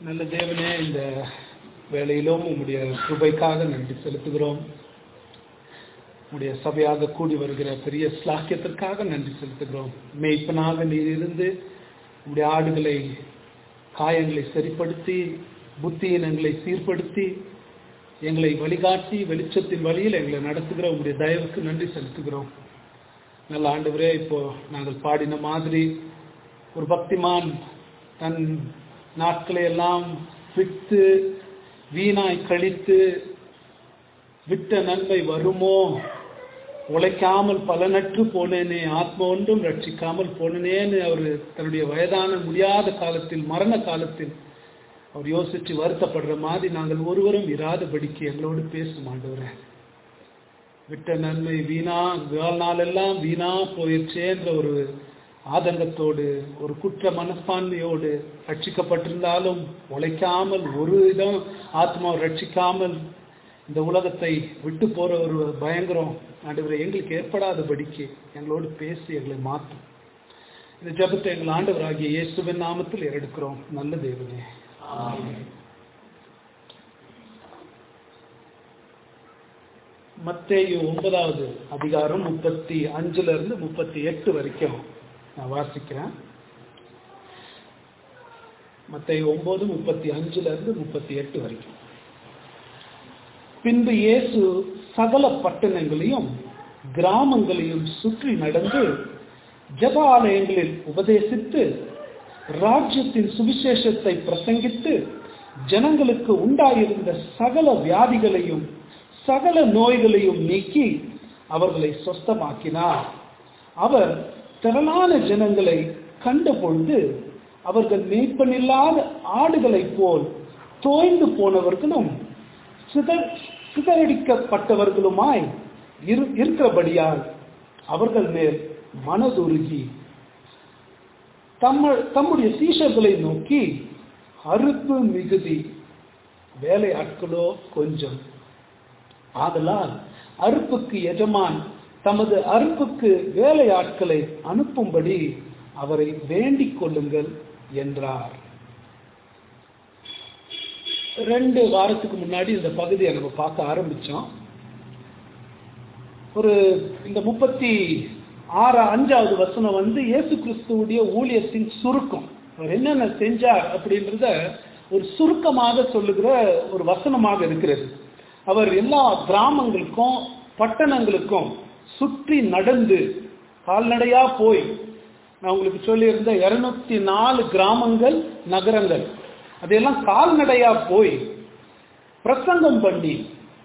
நல்ல தேவனே இந்த வேளையிலும் உம்முடைய கிருபைக்காக நன்றி செலுத்துகிறோம் உம்முடைய சபையாக கூடி வருகிற பெரிய ஸ்லாக்கியத்திற்காக நன்றி செலுத்துகிறோம் மேய்ப்பனாக நீர் இருந்து உம்முடைய ஆடுகளை காயங்களை சரிப்படுத்தி புத்தியினங்களை சீர்படுத்தி எங்களை வழிகாட்டி வெளிச்சத்தின் வழியில் எங்களை நடத்துகிற உங்களுடைய தயவுக்கு நன்றி செலுத்துகிறோம் நல்ல ஆண்டவரே இப்போ நாங்கள் பாடின மாதிரி ஒரு பக்திமான் தன் நாட்களை எல்லாம் விட்டு வீணாய் கழித்து விட்ட நன்மை வருமோ உழைக்காமல் பலனற்று போனேனே ஆத்ம ஒன்றும் ரட்சிக்காமல் போனேனேன்னு அவர் தன்னுடைய வயதான முடியாத காலத்தில் மரண காலத்தில் அவர் யோசிச்சு வருத்தப்படுற மாதிரி நாங்கள் ஒருவரும் இராதபடிக்கு எங்களோடு பேசும் ஆண்டவரே விட்ட நன்மை வீணா வாழ்நாளெல்லாம் வீணா போயிடுச்சேன்ற ஒரு ஆதங்கத்தோடு ஒரு குற்ற மனப்பான்மையோடு ரட்சிக்கப்பட்டிருந்தாலும் உழைக்காமல் ஒரு இடம் ஆத்மாவை ரட்சிக்காமல் இந்த உலகத்தை விட்டு போற ஒரு பயங்கரம் ஆண்டவரை எங்களுக்கு ஏற்படாதபடிக்கு எங்களோடு பேசி எங்களை மாற்றும் இந்த ஜபத்தை எங்கள் ஆண்டவராகிய இயேசுவின் நாமத்தில் எடுக்கிறோம் நல்ல தேவனே மத்தேயு ஒன்பதாவது அதிகாரம் முப்பத்தி அஞ்சுல இருந்து முப்பத்தி எட்டு வரைக்கும் நான் வாசிக்கிறேன் மத்தேயு ஒன்பது முப்பத்தி அஞ்சுல இருந்து முப்பத்தி எட்டு வரைக்கும் பின்பு இயேசு சகல பட்டணங்களையும் கிராமங்களையும் சுற்றி நடந்து ஜப ஆலயங்களில் உபதேசித்து ராஜ்யத்தின் சுவிசேஷத்தை பிரசங்கித்து ஜனங்களுக்கு உண்டாயிருந்த சகல வியாதிகளையும் சகல நோய்களையும் நீக்கி அவர்களை சொஸ்தமாக்கினார் அவர் திரளான ஜனங்களை கண்டபொழுது அவர்கள் மேய்ப்பனில்லாத ஆடுகளைப் போல் தோய்ந்து போனவர்களும் சிதற் சிதறடிக்கப்பட்டவர்களுமாய் இருக்கிறபடியால் அவர்கள் மேல் மனதுருகி தம்ம தம்முடைய சீஷர்களை நோக்கி அறுப்பு மிகுதி வேலையாட்களோ கொஞ்சம் ஆதலால் அறுப்புக்கு எஜமான் தமது அறுப்புக்கு வேலையாட்களை அனுப்பும்படி அவரை வேண்டிக் கொள்ளுங்கள் என்றார் ரெண்டு வாரத்துக்கு முன்னாடி இந்த பகுதியை நம்ம பார்க்க ஆரம்பிச்சோம் ஒரு இந்த முப்பத்தி ஆறு அஞ்சாவது வசனம் வந்து இயேசு கிறிஸ்துவுடைய ஊழியத்தின் சுருக்கம் அவர் என்னென்ன செஞ்சார் அப்படின்றத ஒரு சுருக்கமாக சொல்லுகிற ஒரு வசனமாக இருக்கிறது அவர் எல்லா கிராமங்களுக்கும் பட்டணங்களுக்கும் சுற்றி நடந்து கால்நடையா போய் நான் உங்களுக்கு சொல்லியிருந்த இருநூத்தி நாலு கிராமங்கள் நகரங்கள் அதையெல்லாம் கால்நடையா போய் பிரசங்கம் பண்ணி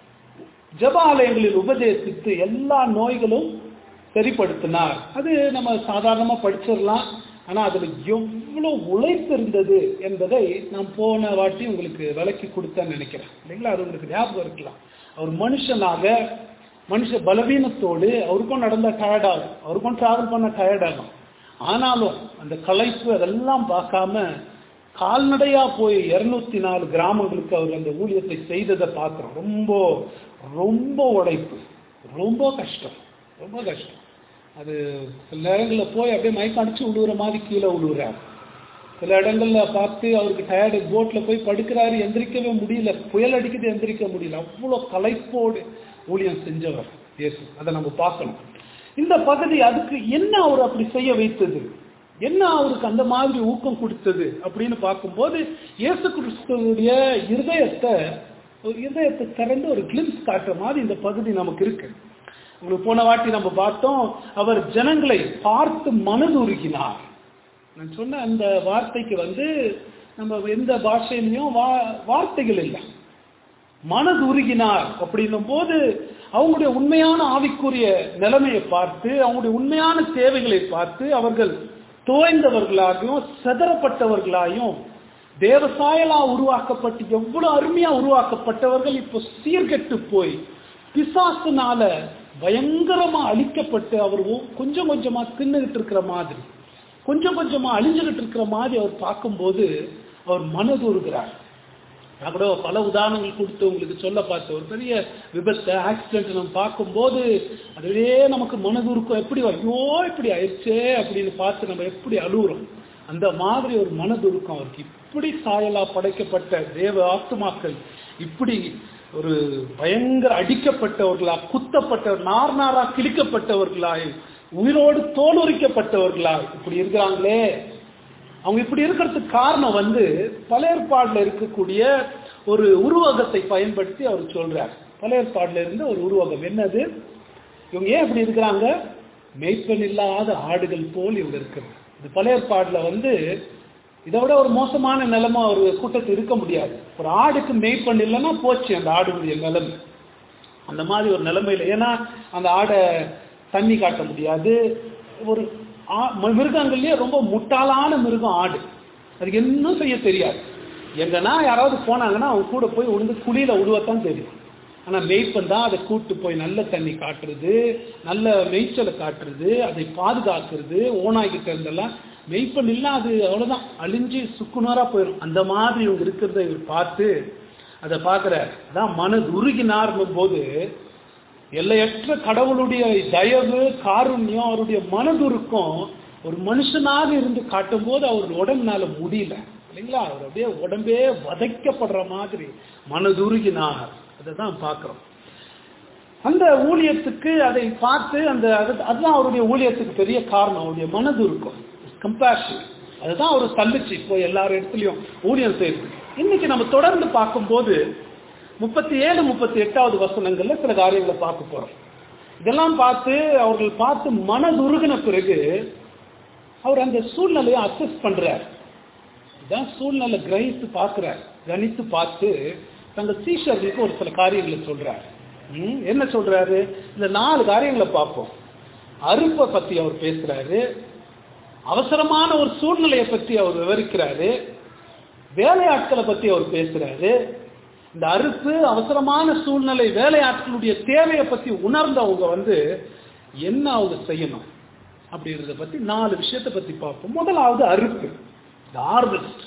ஜபாலயங்களில் உபதேசித்து எல்லா நோய்களும் சரிப்படுத்தினார் அது நம்ம சாதாரணமா படிச்சிடலாம் ஆனா அதுல எவ்வளவு உழைப்பு இருந்தது என்பதை நான் போன வாட்டி உங்களுக்கு விளக்கி கொடுத்தேன்னு நினைக்கிறேன் இல்லைங்களா அது உங்களுக்கு ஞாபகம் இருக்கலாம் அவர் மனுஷனாக மனுஷ பலவீனத்தோடு அவருக்கும் நடந்த டயர்டாகும் அவருக்கும் டிராவல் பண்ண டயர்டாகும் ஆனாலும் அந்த களைப்பு அதெல்லாம் பார்க்காம கால்நடையா போய் இருநூத்தி நாலு கிராமங்களுக்கு அவர் அந்த ஊழியத்தை செய்ததை பார்க்கிறோம் ரொம்ப ரொம்ப உழைப்பு ரொம்ப கஷ்டம் ரொம்ப கஷ்டம் அது சில நேரங்களில் போய் அப்படியே மயக்கம் அடிச்சு விழுவுற மாதிரி கீழே விழுவுறாரு சில இடங்கள்ல பார்த்து அவருக்கு டயர்டு போட்ல போய் படுக்கிறாரு எந்திரிக்கவே முடியல புயல் அடிக்குது எந்திரிக்க முடியல அவ்வளோ களைப்போடு ஊழியம் செஞ்சவர் இயேசு அதை நம்ம பார்க்கணும் இந்த பகுதி அதுக்கு என்ன அவர் அப்படி செய்ய வைத்தது என்ன அவருக்கு அந்த மாதிரி ஊக்கம் கொடுத்தது அப்படின்னு பார்க்கும்போது இயேசு கிறிஸ்துவனுடைய இருதயத்தை ஒரு இருதயத்தை திறந்து ஒரு கிளிம்ஸ் காட்டுற மாதிரி இந்த பகுதி நமக்கு இருக்கு உங்களுக்கு போன வாட்டி நம்ம பார்த்தோம் அவர் ஜனங்களை பார்த்து மனதுருகினார் நான் சொன்ன அந்த வார்த்தைக்கு வந்து நம்ம எந்த பாஷையிலையும் வா வார்த்தைகள் இல்லை மனது உருகினார் அப்படின்னும் போது அவங்களுடைய உண்மையான ஆவிக்குரிய நிலைமையை பார்த்து அவங்களுடைய உண்மையான தேவைகளை பார்த்து அவர்கள் தோய்ந்தவர்களாகவும் செதறப்பட்டவர்களாயும் தேவசாயலா உருவாக்கப்பட்டு எவ்வளவு அருமையா உருவாக்கப்பட்டவர்கள் இப்போ சீர்கெட்டு போய் பிசாசுனால பயங்கரமா அழிக்கப்பட்டு அவர் கொஞ்சம் கொஞ்சமா தின்னுகிட்டு இருக்கிற மாதிரி கொஞ்சம் கொஞ்சமா அழிஞ்சுகிட்டு இருக்கிற மாதிரி அவர் பார்க்கும்போது அவர் மனதுருகிறார் நான் கூட பல உதாரணங்கள் கொடுத்து உங்களுக்கு சொல்ல பார்த்தேன் ஒரு பெரிய விபத்தை ஆக்சிடென்ட் நம்ம பார்க்கும்போது அதுவே நமக்கு மனதுருக்கம் எப்படி ஐயோ இப்படி ஆயிடுச்சே அப்படின்னு பார்த்து நம்ம எப்படி அழுகுறோம் அந்த மாதிரி ஒரு மனதுருக்கம் அவருக்கு இப்படி சாயலா படைக்கப்பட்ட தேவ ஆத்துமாக்கள் இப்படி ஒரு பயங்கர அடிக்கப்பட்டவர்களா குத்தப்பட்ட நார் நாரா கிழிக்கப்பட்டவர்களாய் உயிரோடு தோலுரிக்கப்பட்டவர்களா இப்படி இருக்கிறாங்களே அவங்க இப்படி இருக்கிறதுக்கு காரணம் வந்து பழைய ஏற்பாடுல இருக்கக்கூடிய ஒரு உருவகத்தை பயன்படுத்தி அவர் சொல்றார் பழைய ஏற்பாடுல இருந்த ஒரு உருவகம் என்னது இவங்க ஏன் இப்படி இருக்கிறாங்க மேய்ப்பன் இல்லாத ஆடுகள் போல் இவங்க இருக்கிறது இது பழைய ஏற்பாடுல வந்து இதை விட ஒரு மோசமான நிலைமை ஒரு கூட்டத்தில் இருக்க முடியாது ஒரு ஆடுக்கு மேய்ப்பன் இல்லைன்னா போச்சு அந்த ஆடுடைய நிலைமை அந்த மாதிரி ஒரு நிலைமையில ஏன்னா அந்த ஆடை தண்ணி காட்ட முடியாது ஒரு ஆ- ம- மிருகங்கள்லயே ரொம்ப முட்டாளான மிருகம் ஆடு அதுக்கு என்ன செய்ய தெரியாது எங்கன்னா யாராவது போனாங்கன்னா அவங்க கூட போய் உழுந்து குழியில உழுவத்தான் தெரியும் ஆனா மேய்ப்பன் தான் அதை கூட்டு போய் நல்ல தண்ணி காட்டுறது நல்ல மேய்ச்சலை காட்டுறது அதை பாதுகாக்கிறது ஓனாய்கிட்ட இருந்தெல்லாம் மெய்ப்பன் இல்ல அது அவ்வளவுதான் அழிஞ்சு சுக்குநூறா போயிடும் அந்த மாதிரி இவங்க இருக்கிறத இவர் பார்த்து அதை பார்க்கிறார் அதான் மனது உருகினார்னும் போது எல்லையற்ற கடவுளுடைய தயவு காருண்யம் அவருடைய மனதுருக்கம் ஒரு மனுஷனாக இருந்து காட்டும் போது அவர் உடம்புனால முடியல இல்லைங்களா அவர் அப்படியே உடம்பே வதைக்கப்படுற மாதிரி மனதுருகினார் அதை தான் பார்க்கிறோம் அந்த ஊழியத்துக்கு அதை பார்த்து அந்த அது- அதுதான் அவருடைய ஊழியத்துக்கு பெரிய காரணம் அவருடைய மனது இருக்கும் கம்பேஷன் அதுதான் அவர் தள்ளுச்சு இப்போ எல்லார் இடத்துலயும் ஊழியம் செய்யுது இன்னைக்கு நம்ம தொடர்ந்து பார்க்கும்போது முப்பத்தி ஏழு முப்பத்தி எட்டாவது வசனங்கள்ல சில காரியங்களை பார்க்க போறோம் இதெல்லாம் பார்த்து அவர்கள் பார்த்து மனதுருகின பிறகு அவர் அந்த சூழ்நிலையை அசஸ் பண்றார் இதான் சூழ்நிலை கிரகித்து பார்க்கிறார் கணித்து பார்த்து தங்கள் சீஷர்களுக்கு ஒரு சில காரியங்களை சொல்றார் ம், என்ன சொல்றாரு இந்த நாலு காரியங்களை பார்ப்போம் அறுப்பை பத்தி அவர் பேசுறாரு அவசரமான ஒரு சூழ்நிலையை பத்தி அவர் விவரிக்கிறாரு வேலையாட்களை பத்தி அவர் பேசுறாரு இந்த அறுப்பு அவசரமான சூழ்நிலை வேலையாட்களுடைய தேவையை பத்தி உணர்ந்தவங்க வந்து என்ன அவங்க செய்யணும் அப்படின்றத பத்தி நாலு விஷயத்தை பத்தி பார்ப்போம் முதலாவது அறுப்பு இந்த ஹார்வெஸ்ட்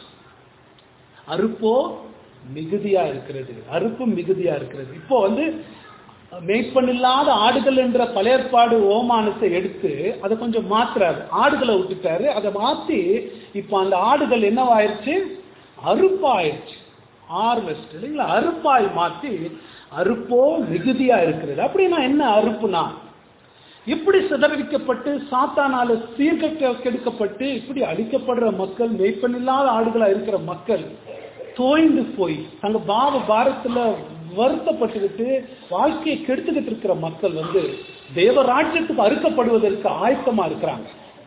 அறுப்போ மிகுதியா இருக்கிறது அறுப்பு மிகுதியா இருக்கிறது இப்போ வந்து மேய்ப்பனில்லாத ஆடுகள் என்ற பழையற்பாடு ஓமானத்தை எடுத்து அதை கொஞ்சம் மாத்துறாரு ஆடுகளை விட்டுட்டாரு அதை மாத்தி இப்போ அந்த ஆடுகள் என்னவாயிருச்சு அறுப்பாயிருச்சு ஹார்வெஸ்ட் இல்லைங்களா அறுப்பாய் மாத்தி அறுப்போ மிகுதியா இருக்கிறது அப்படின்னா என்ன அறுப்புனா இப்படி சிதறடிக்கப்பட்டு சாத்தானால சீர்கட்ட கெடுக்கப்பட்டு இப்படி அழிக்கப்படுற மக்கள் மெய்ப்பனில்லாத ஆடுகளா இருக்கிற மக்கள் தோய்ந்து போய் தங்க பாவ பாரத்துல வருத்தப்பட்டுக்கிட்டு வாழ்க்கையை கெடுத்துக்கிட்டு இருக்கிற மக்கள் வந்து தேவராஜ்யத்துக்கு அறுக்கப்படுவதற்கு ஆயத்தமா இருக்கிறாங்க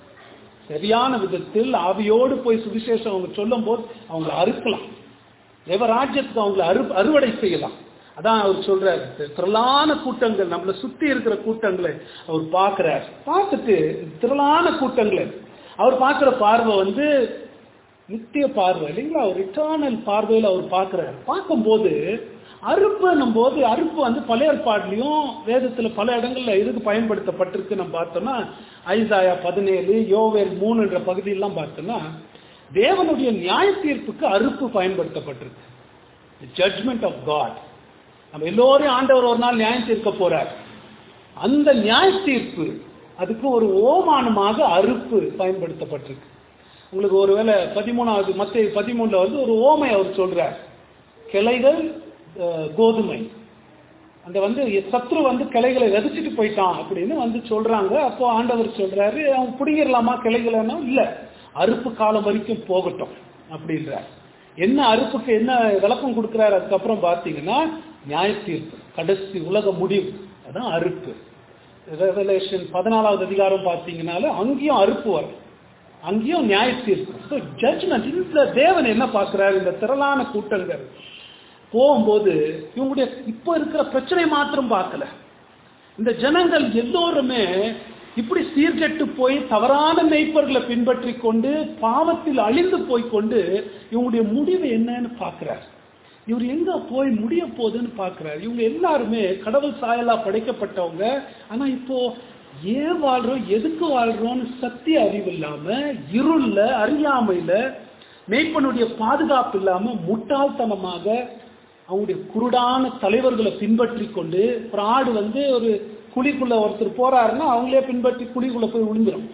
சரியான விதத்தில் ஆவியோடு போய் சுவிசேஷம் அவங்க சொல்லும் போது அவங்களை அறுக்கலாம் தேவராஜ்யத்துக்கு அவங்களை அறு அறுவடை செய்யலாம் அதான் அவர் சொல்றாரு திரளான கூட்டங்கள் நம்மளை சுத்தி இருக்கிற கூட்டங்களை அவர் பார்க்கிறார் பார்த்துட்டு திரளான கூட்டங்களை அவர் பார்க்கிற பார்வை வந்து நித்திய பார்வை இல்லைங்களா ஒரு ரிட்டர்னல் பார்வையில் அவர் பார்க்கிறார் பார்க்கும்போது அறுப்புன்னும் போது அறுப்பு வந்து பழைய ஏற்பாடுலையும் வேதத்துல பல இடங்கள்ல எதுக்கு பயன்படுத்தப்பட்டிருக்கு நம்ம பார்த்தோம்னா ஐசாயா பதினேழு யோவேல் மூணுன்ற பகுதியெல்லாம் பார்த்தோம்னா தேவனுடைய நியாய தீர்ப்புக்கு அறுப்பு பயன்படுத்தப்பட்டிருக்கு ஜட்மெண்ட் ஆஃப் காட் நம்ம எல்லோரையும் ஆண்டவர் ஒரு நாள் நியாயம் தீர்க்க போறார் அந்த நியாய தீர்ப்பு அதுக்கு ஒரு ஓமானமாக அறுப்பு பயன்படுத்தப்பட்டிருக்கு உங்களுக்கு ஒருவேளை பதிமூணாவது மத்திய பதிமூணுல வந்து ஒரு ஓமை அவர் சொல்றார் கிளைகள் அஹ், கோதுமை அந்த வந்து சத்ரு வந்து கிளைகளை விதைச்சிட்டு போயிட்டான் அப்படின்னு வந்து சொல்றாங்க அப்போ ஆண்டவர் சொல்றாரு அவன் பிடிங்கிடலாமா கிளைகளன்னா இல்ல அறுப்பு காலம் வரைக்கும் போகட்டும் அப்படின்றார் என்ன அறுப்புக்கு என்ன விளக்கம் கொடுக்கிறாரு அதுக்கப்புறம் பார்த்தீங்கன்னா நியாய தீர்ப்பு கடைசி உலக முடிவு அதான் அறுப்பு ரெவலேஷன் பதினாலாவது அதிகாரம் பார்த்தீங்கன்னாலும் அங்கேயும் அறுப்பு வரும் அங்கேயும் நியாய தீர்ப்பு ஜட்ஜ்மெண்ட் இந்த தேவன் என்ன பார்க்கிறாரு இந்த திரளான கூட்டங்கள் போகும்போது இவங்களுடைய இப்போ இருக்கிற பிரச்சனை மாத்திரம் பார்க்கல இந்த ஜனங்கள் எல்லோருமே இப்படி சீர்கெட்டு போய் தவறான மெய்ப்பர்களை பின்பற்றி கொண்டு பாவத்தில் அழிந்து போய் கொண்டு இவங்களுடைய முடிவு என்னன்னு பார்க்கிறார் இவர் எங்க போய் முடிய போகுதுன்னு பார்க்கிறார் இவங்க எல்லாருமே கடவுள் சாயலா படைக்கப்பட்டவங்க ஆனா இப்போ ஏன் வாழ்றோம் எதுக்கு வாழ்றோம்னு சத்திய அறிவு இல்லாம இருள்ல அறியாமையில மெய்ப்பனுடைய பாதுகாப்பு இல்லாம முட்டாள்தனமாக அவங்களுடைய குருடான தலைவர்களை பின்பற்றி கொண்டு ஒரு ஆடு வந்து ஒரு குழிக்குள்ள ஒருத்தர் போறாருன்னா அவங்களே பின்பற்றி குழிக்குள்ள போய் விழுந்துரும்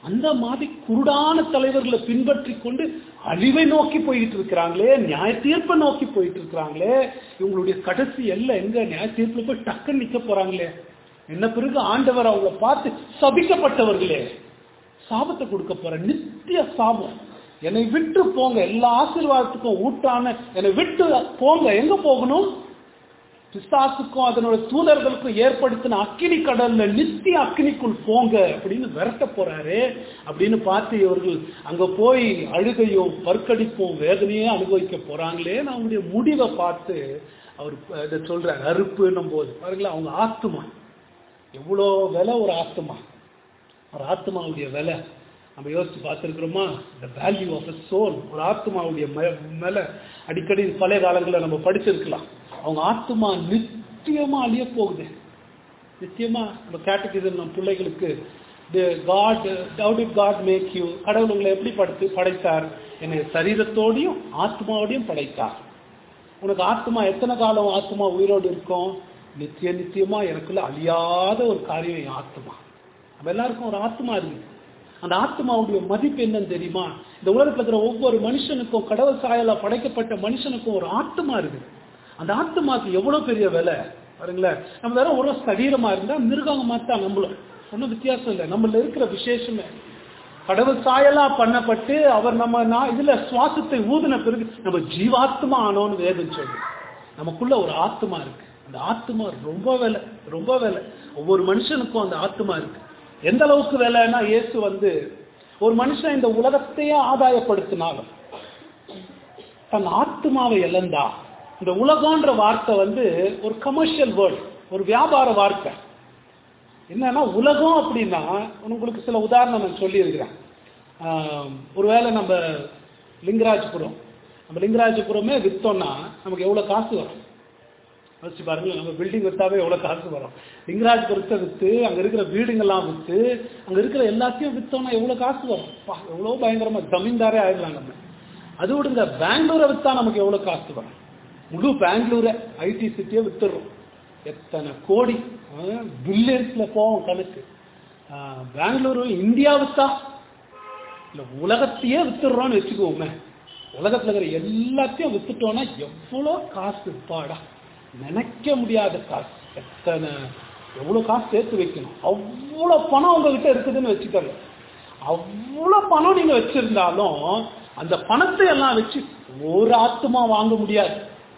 அந்த மாதிரி குருடான தலைவர்களை பின்பற்றி கொண்டு அழிவை நோக்கி போயிட்டு இருக்கிறாங்களே நியாய தீர்ப்பை நோக்கி போயிட்டு இருக்கிறாங்களே இவங்களுடைய கடைசி எல்லை எங்க நியாய தீர்ப்புல போய் டக்குன்னு நிக்க போறாங்களே என்ன பிறகு ஆண்டவர் அவங்கள பார்த்து சபிக்கப்பட்டவர்களே சாபத்தை கொடுக்க போற நித்திய சாபம் என்னை விட்டு போங்க எல்லா ஆசீர்வாதத்துக்கும் ஊட்டான என்னை விட்டு போங்க எங்க போகணும் பிசாசுக்கும் அதனோட தூதர்களுக்கும் ஏற்படுத்தின அக்கினி கடல்ல நித்திய அக்கினிக்குள் போங்க அப்படின்னு விரட்ட போறாரு அப்படின்னு பார்த்து இவர்கள் அங்க போய் அழுகையும் பற்கடிப்பும் வேதனையே அனுபவிக்க போறாங்களே அவங்களுடைய முடிவை பார்த்து அவர் இதை சொல்றாரு அறுப்புன்னும் போது பாருங்களேன் அவங்க ஆத்துமா எவ்வளோ விலை ஒரு ஆத்துமா ஒரு ஆத்மாவுடைய விலை நம்ம யோசிச்சு பார்த்துருக்குறோமா the value of a soul ஒரு ஆத்மாவுடைய மேல அடிக்கடி பழைய காலங்களில் நம்ம படிச்சிருக்கலாம் அவங்க ஆத்மா நித்தியமா அழிய போகுது நிச்சயமா நம்ம கேட்டகிசம் நம்ம பிள்ளைகளுக்கு God how did God make you கடவுள் உங்களை எப்படி படைத்து படைத்தார் என்னை சரீரத்தோடையும் ஆத்மாவோடையும் படைத்தார் உனக்கு ஆத்மா எத்தனை காலம் ஆத்மா உயிரோடு இருக்கும் நித்திய நித்தியமா எனக்குள்ள அழியாத ஒரு காரியம் என் ஆத்மா நம்ம எல்லாருக்கும் ஒரு ஆத்மா இருக்கு அந்த ஆத்மாவுடைய மதிப்பு என்னன்னு தெரியுமா இந்த உலகத்துல இருக்கிற ஒவ்வொரு மனுஷனுக்கும் கடவுள் சாயலா படைக்கப்பட்ட மனுஷனுக்கும் ஒரு ஆத்மா இருக்கு அந்த ஆத்மாக்கு எவ்வளவு பெரிய விலை பாருங்களேன் நம்ம வேற ஒரு சரீரமா இருந்தா மிருகங்க மாத்தா நம்மளும் ஒன்றும் வித்தியாசம் இல்லை நம்மள இருக்கிற விசேஷமே கடவுள் சாயலா பண்ணப்பட்டு அவர் நம்ம நான் இதுல சுவாசத்தை ஊதின பிறகு நம்ம ஜீவாத்மா ஆனோன்னு வேதம் சொல்லு நமக்குள்ள ஒரு ஆத்மா இருக்கு அந்த ஆத்மா ரொம்ப விலை ரொம்ப விலை ஒவ்வொரு மனுஷனுக்கும் அந்த ஆத்மா இருக்கு எந்த அளவுக்கு வேலைன்னா இயேசு வந்து ஒரு மனுஷன் இந்த உலகத்தையே ஆதாயப்படுத்தினாலும் தன் ஆத்மாவை இழந்தா இந்த உலகம்ன்ற வார்த்தை வந்து ஒரு கமர்ஷியல் வேர்ட் ஒரு வியாபார வார்த்தை என்னன்னா உலகம் அப்படின்னா உங்களுக்கு சில உதாரணம் நான் சொல்லியிருக்கிறேன் ஒருவேளை நம்ம லிங்கராஜபுரம் நம்ம லிங்கராஜபுரமே வித்தோம்னா நமக்கு எவ்வளோ காசு வரும் யோசிச்சு பாருங்களேன் நம்ம பில்டிங் வித்தாவே எவ்வளோ காசு வரும் லிங்கராஜபுரத்தை விற்று அங்கே இருக்கிற வீடுங்கள்லாம் விற்று அங்கே இருக்கிற எல்லாத்தையும் விற்றோம்னா எவ்வளோ காசு வரும் எவ்வளோ பயங்கரமாக ஜமீன்தாரே ஆயிடலாம் நம்ம அது விடுங்க பெங்களூரை விற்றா நமக்கு எவ்வளோ காசு வரும் முழு பெங்களூரை ஐடி சிட்டியை வித்துடுறோம் எத்தனை கோடி பில்லியன்ஸ்ல போவோம் கணக்கு பெங்களூரு இந்தியா வித்தா இல்லை உலகத்தையே வித்துடுறோம்னு வச்சுக்கோமே உலகத்தில் இருக்கிற எல்லாத்தையும் வித்துட்டோம்னா எவ்வளோ காசு பாடா நினைக்க முடியாத காசு எத்தனை எவ்வளோ காசு சேர்த்து வைக்கணும் அவ்வளோ பணம் உங்ககிட்ட இருக்குதுன்னு வச்சுக்கோங்க அவ்வளோ பணம் நீங்க வச்சிருந்தாலும் அந்த பணத்தை எல்லாம் வச்சு ஒரு ஆத்மா வாங்க முடியாது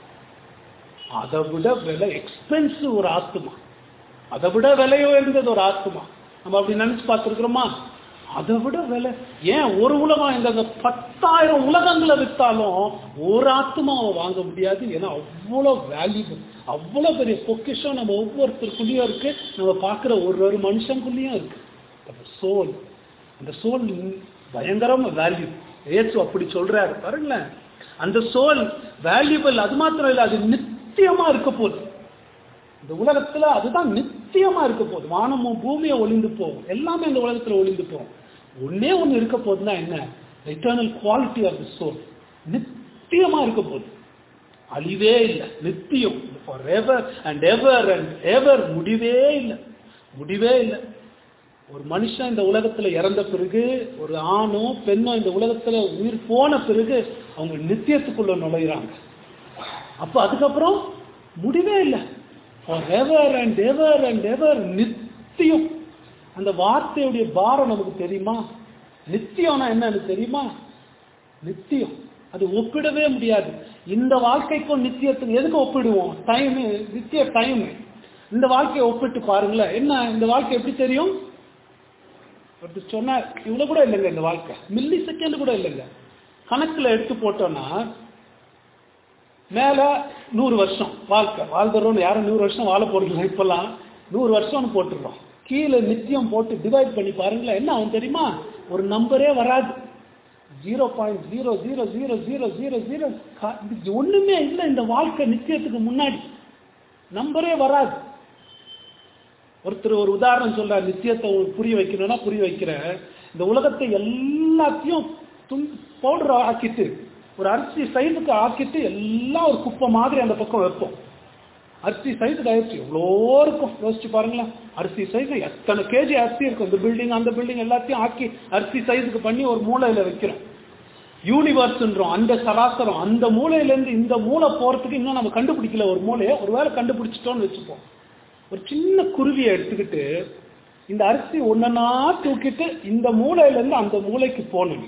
அதை விட விலை எக்ஸ்பென்சிவ் ஒரு ஆத்மா அதை விட விலையோ இருந்தது ஒரு ஆத்மா நம்ம அப்படி நினைச்சு பார்த்துருக்குறோமா அதை விட விலை ஏன் ஒரு உலகம் இந்த பத்தாயிரம் உலகங்களை வித்தாலும் ஒரு ஆத்மாவை வாங்க முடியாது ஏன்னா அவ்வளோ வேல்யூபிள் அவ்வளோ பெரிய பொக்கிஷம் நம்ம ஒவ்வொருத்தருக்குள்ளேயும் இருக்கு நம்ம பார்க்குற ஒரு ஒரு மனுஷனுக்குள்ளேயும் இருக்கு அந்த சோல் அந்த சோல் பயங்கரமா வேல்யூ ஏசு அப்படி சொல்றாரு பாருங்களேன் அந்த சோல் வேல்யூபிள் அது மாத்திரம் இல்லை அது நித்தியமா இருக்க போகுது இந்த உலகத்துல அதுதான் நித்தியமா இருக்க போகுது வானமும் பூமியை ஒளிந்து போகும் எல்லாமே இந்த உலகத்துல ஒளிந்து போகும் ஒன்னே ஒண்ணு இருக்க போகுதுன்னா என்ன eternal quality of the soul நித்தியமா இருக்க போகுது அழிவே இல்லை நித்தியம் for ever and ever and ever முடிவே இல்லை முடிவே இல்லை ஒரு மனுஷன் இந்த உலகத்துல இறந்த பிறகு ஒரு ஆணோ பெண்ணோ இந்த உலகத்துல உயிர் போன பிறகு அவங்க நித்தியத்துக்குள்ள நுழையிறாங்க அப்ப அதுக்கப்புறம் முடிவே இல்லை எவர் அண்ட் எவர் அண்ட் எவர் நித்தியம் அந்த வார்த்தையுடைய பாரம் நமக்கு தெரியுமா நித்தியம்னா என்னன்னு தெரியுமா நித்தியம் அது ஒப்பிடவே முடியாது இந்த வாழ்க்கைக்கும் நித்தியத்துக்கும் எதுக்கு ஒப்பிடுவோம் டைம் நித்திய டைம் இந்த வாழ்க்கையை ஒப்பிட்டு பாருங்களேன் என்ன இந்த வாழ்க்கை எப்படி தெரியும் ஒருத்தர் சொன்னார் இவ்வளவு கூட இல்லைங்க இந்த வாழ்க்கை மில்லி செகண்ட் கூட இல்லைங்க கணக்குல எடுத்து போட்டோம்னா மேல நூறு வருஷம் வாழ்க்கை வாழ்ந்துறோம்னு யாரும் நூறு வருஷம் வாழ போறதில்லை இப்பெல்லாம் நூறு வருஷம்னு போட்டுடுறோம் கீழே நித்தியம் போட்டு டிவைட் பண்ணி பாருங்களேன் என்ன ஆகும் தெரியுமா ஒரு நம்பரே வராது zero point zero zero zero zero zero zero ஒண்ணுமே இல்லை இந்த வாழ்க்கை நித்தியத்துக்கு முன்னாடி நம்பரே வராது ஒருத்தர் ஒரு உதாரணம் சொல்றார் நித்தியத்தை புரிய வைக்கணும்னா புரிய வைக்கிற இந்த உலகத்தை எல்லாத்தையும் பவுடர் ஆக்கிட்டு ஒரு அரிசி சைஸுக்கு ஆக்கிட்டு எல்லாம் ஒரு குப்பை மாதிரி அந்த பக்கம் வைப்போம் அரிசி சைஸுக்கு ஆயிடுச்சு எவ்வளோ இருக்கும் யோசிச்சு பாருங்களேன் அரிசி சைஸ் எத்தனை கேஜி அரிசி இருக்கும் இந்த பில்டிங் அந்த பில்டிங் எல்லாத்தையும் ஆக்கி அரிசி சைஸுக்கு பண்ணி ஒரு மூலையில வைக்கிறோம் யூனிவர்ஸ்ன்றோம் அந்த சராசரம் அந்த மூலையிலேருந்து இந்த மூளை போறதுக்கு இன்னும் நம்ம கண்டுபிடிக்கல ஒரு மூலையை ஒருவேளை கண்டுபிடிச்சிட்டோம்னு வச்சுப்போம் ஒரு சின்ன குருவியை எடுத்துக்கிட்டு இந்த அரிசி ஒன்னா தூக்கிட்டு இந்த மூலையிலேருந்து அந்த மூளைக்கு போகணும்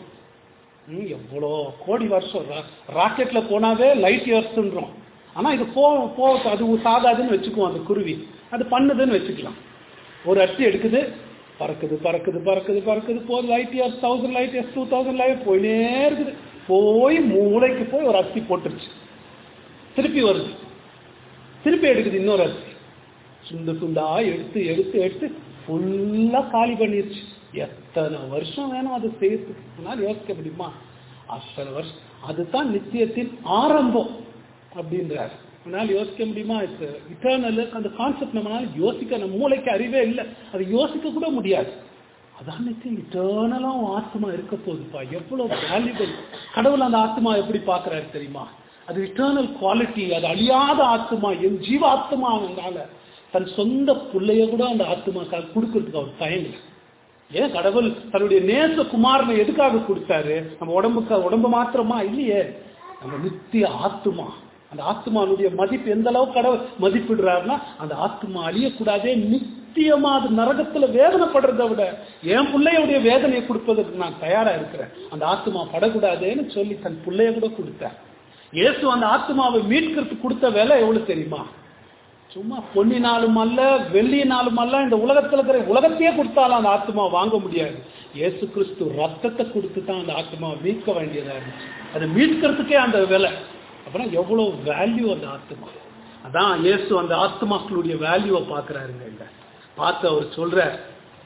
ம், எவ்வளோ கோடி வருஷம் ரா- ராக்கெட்ல போனாவே லைட் இயர்ஸ்ன்றோம் ஆனா இது போ போ அது சாகாதுன்னு வச்சுக்குவோம் அந்த குருவி அது பண்ணுதுன்னு வச்சுக்கலாம் ஒரு அரிசி எடுக்குது பறக்குது பறக்குது பறக்குது பறக்குது போகுது light years thousand light years two thousand light போயினே இருக்குது போய் மூளைக்கு போய் ஒரு அரிசி போட்டுருச்சு திருப்பி வருது திருப்பி எடுக்குது இன்னொரு அரிசி சுண்டு சுண்டா எடுத்து எடுத்து எடுத்து ஃபுல்லா காலி பண்ணிருச்சு எத்தனை வருஷம் வேணும் அதை செய்யறதுக்கு அதனால யோசிக்க முடியுமா அத்தனை வருஷம் அதுதான் நித்தியத்தின் ஆரம்பம் அப்படின்றார் அதனால யோசிக்க முடியுமா இட்டர்னல் அந்த கான்செப்ட் நம்மளால யோசிக்க நம்ம மூளைக்கு அறிவே இல்லை அதை யோசிக்க கூட முடியாது அதான் நித்தியம் இட்டர்னலாம் ஆத்மா இருக்க போகுதுப்பா எவ்வளவு வேல்யூபிள் கடவுள் அந்த ஆத்மா எப்படி பார்க்கறாரு தெரியுமா அது இட்டர்னல் குவாலிட்டி அது அழியாத ஆத்மா என் ஜீவ ஆத்மா அதனால தன் சொந்த பிள்ளைய கூட அந்த ஆத்மாக்காக கொடுக்கறதுக்கு அவர் தயங்கல ஏன் கடவுள் தன்னுடைய நேச குமாரனை எதுக்காக கொடுத்தாரு நம்ம உடம்புக்கு உடம்பு மாத்திரமா இல்லையே நம்ம நித்திய ஆத்மா அந்த ஆத்மானுடைய மதிப்பு எந்த அளவுக்கு கடவுள் மதிப்பிடுறாருன்னா அந்த ஆத்மா அழியக்கூடாதே நித்தியமா அது நரகத்துல வேதனைப்படுறதை விட என் பிள்ளையுடைய வேதனையை கொடுப்பதற்கு நான் தயாரா இருக்கிறேன் அந்த ஆத்மா படக்கூடாதேன்னு சொல்லி தன் பிள்ளைய கூட கொடுத்தார் இயேசு அந்த ஆத்மாவை மீட்கிறதுக்கு கொடுத்த வேலை எவ்வளவு தெரியுமா சும்மா பொன்னினாலும் அல்ல வெள்ளியினாலும் அல்ல இந்த உலகத்துல இருக்கிற உலகத்தையே கொடுத்தாலும் அந்த ஆத்மா வாங்க முடியாது இயேசு கிறிஸ்து ரத்தத்தை கொடுத்து தான் அந்த ஆத்மாவை மீட்க வேண்டியதா இருந்துச்சு அதை மீட்கிறதுக்கே அந்த விலை அப்புறம் எவ்வளவு வேல்யூ அந்த ஆத்மா அதான் இயேசு அந்த ஆத்மாக்களுடைய வேல்யூவை பார்க்கறாருங்க இங்க பார்த்து அவர் சொல்றார்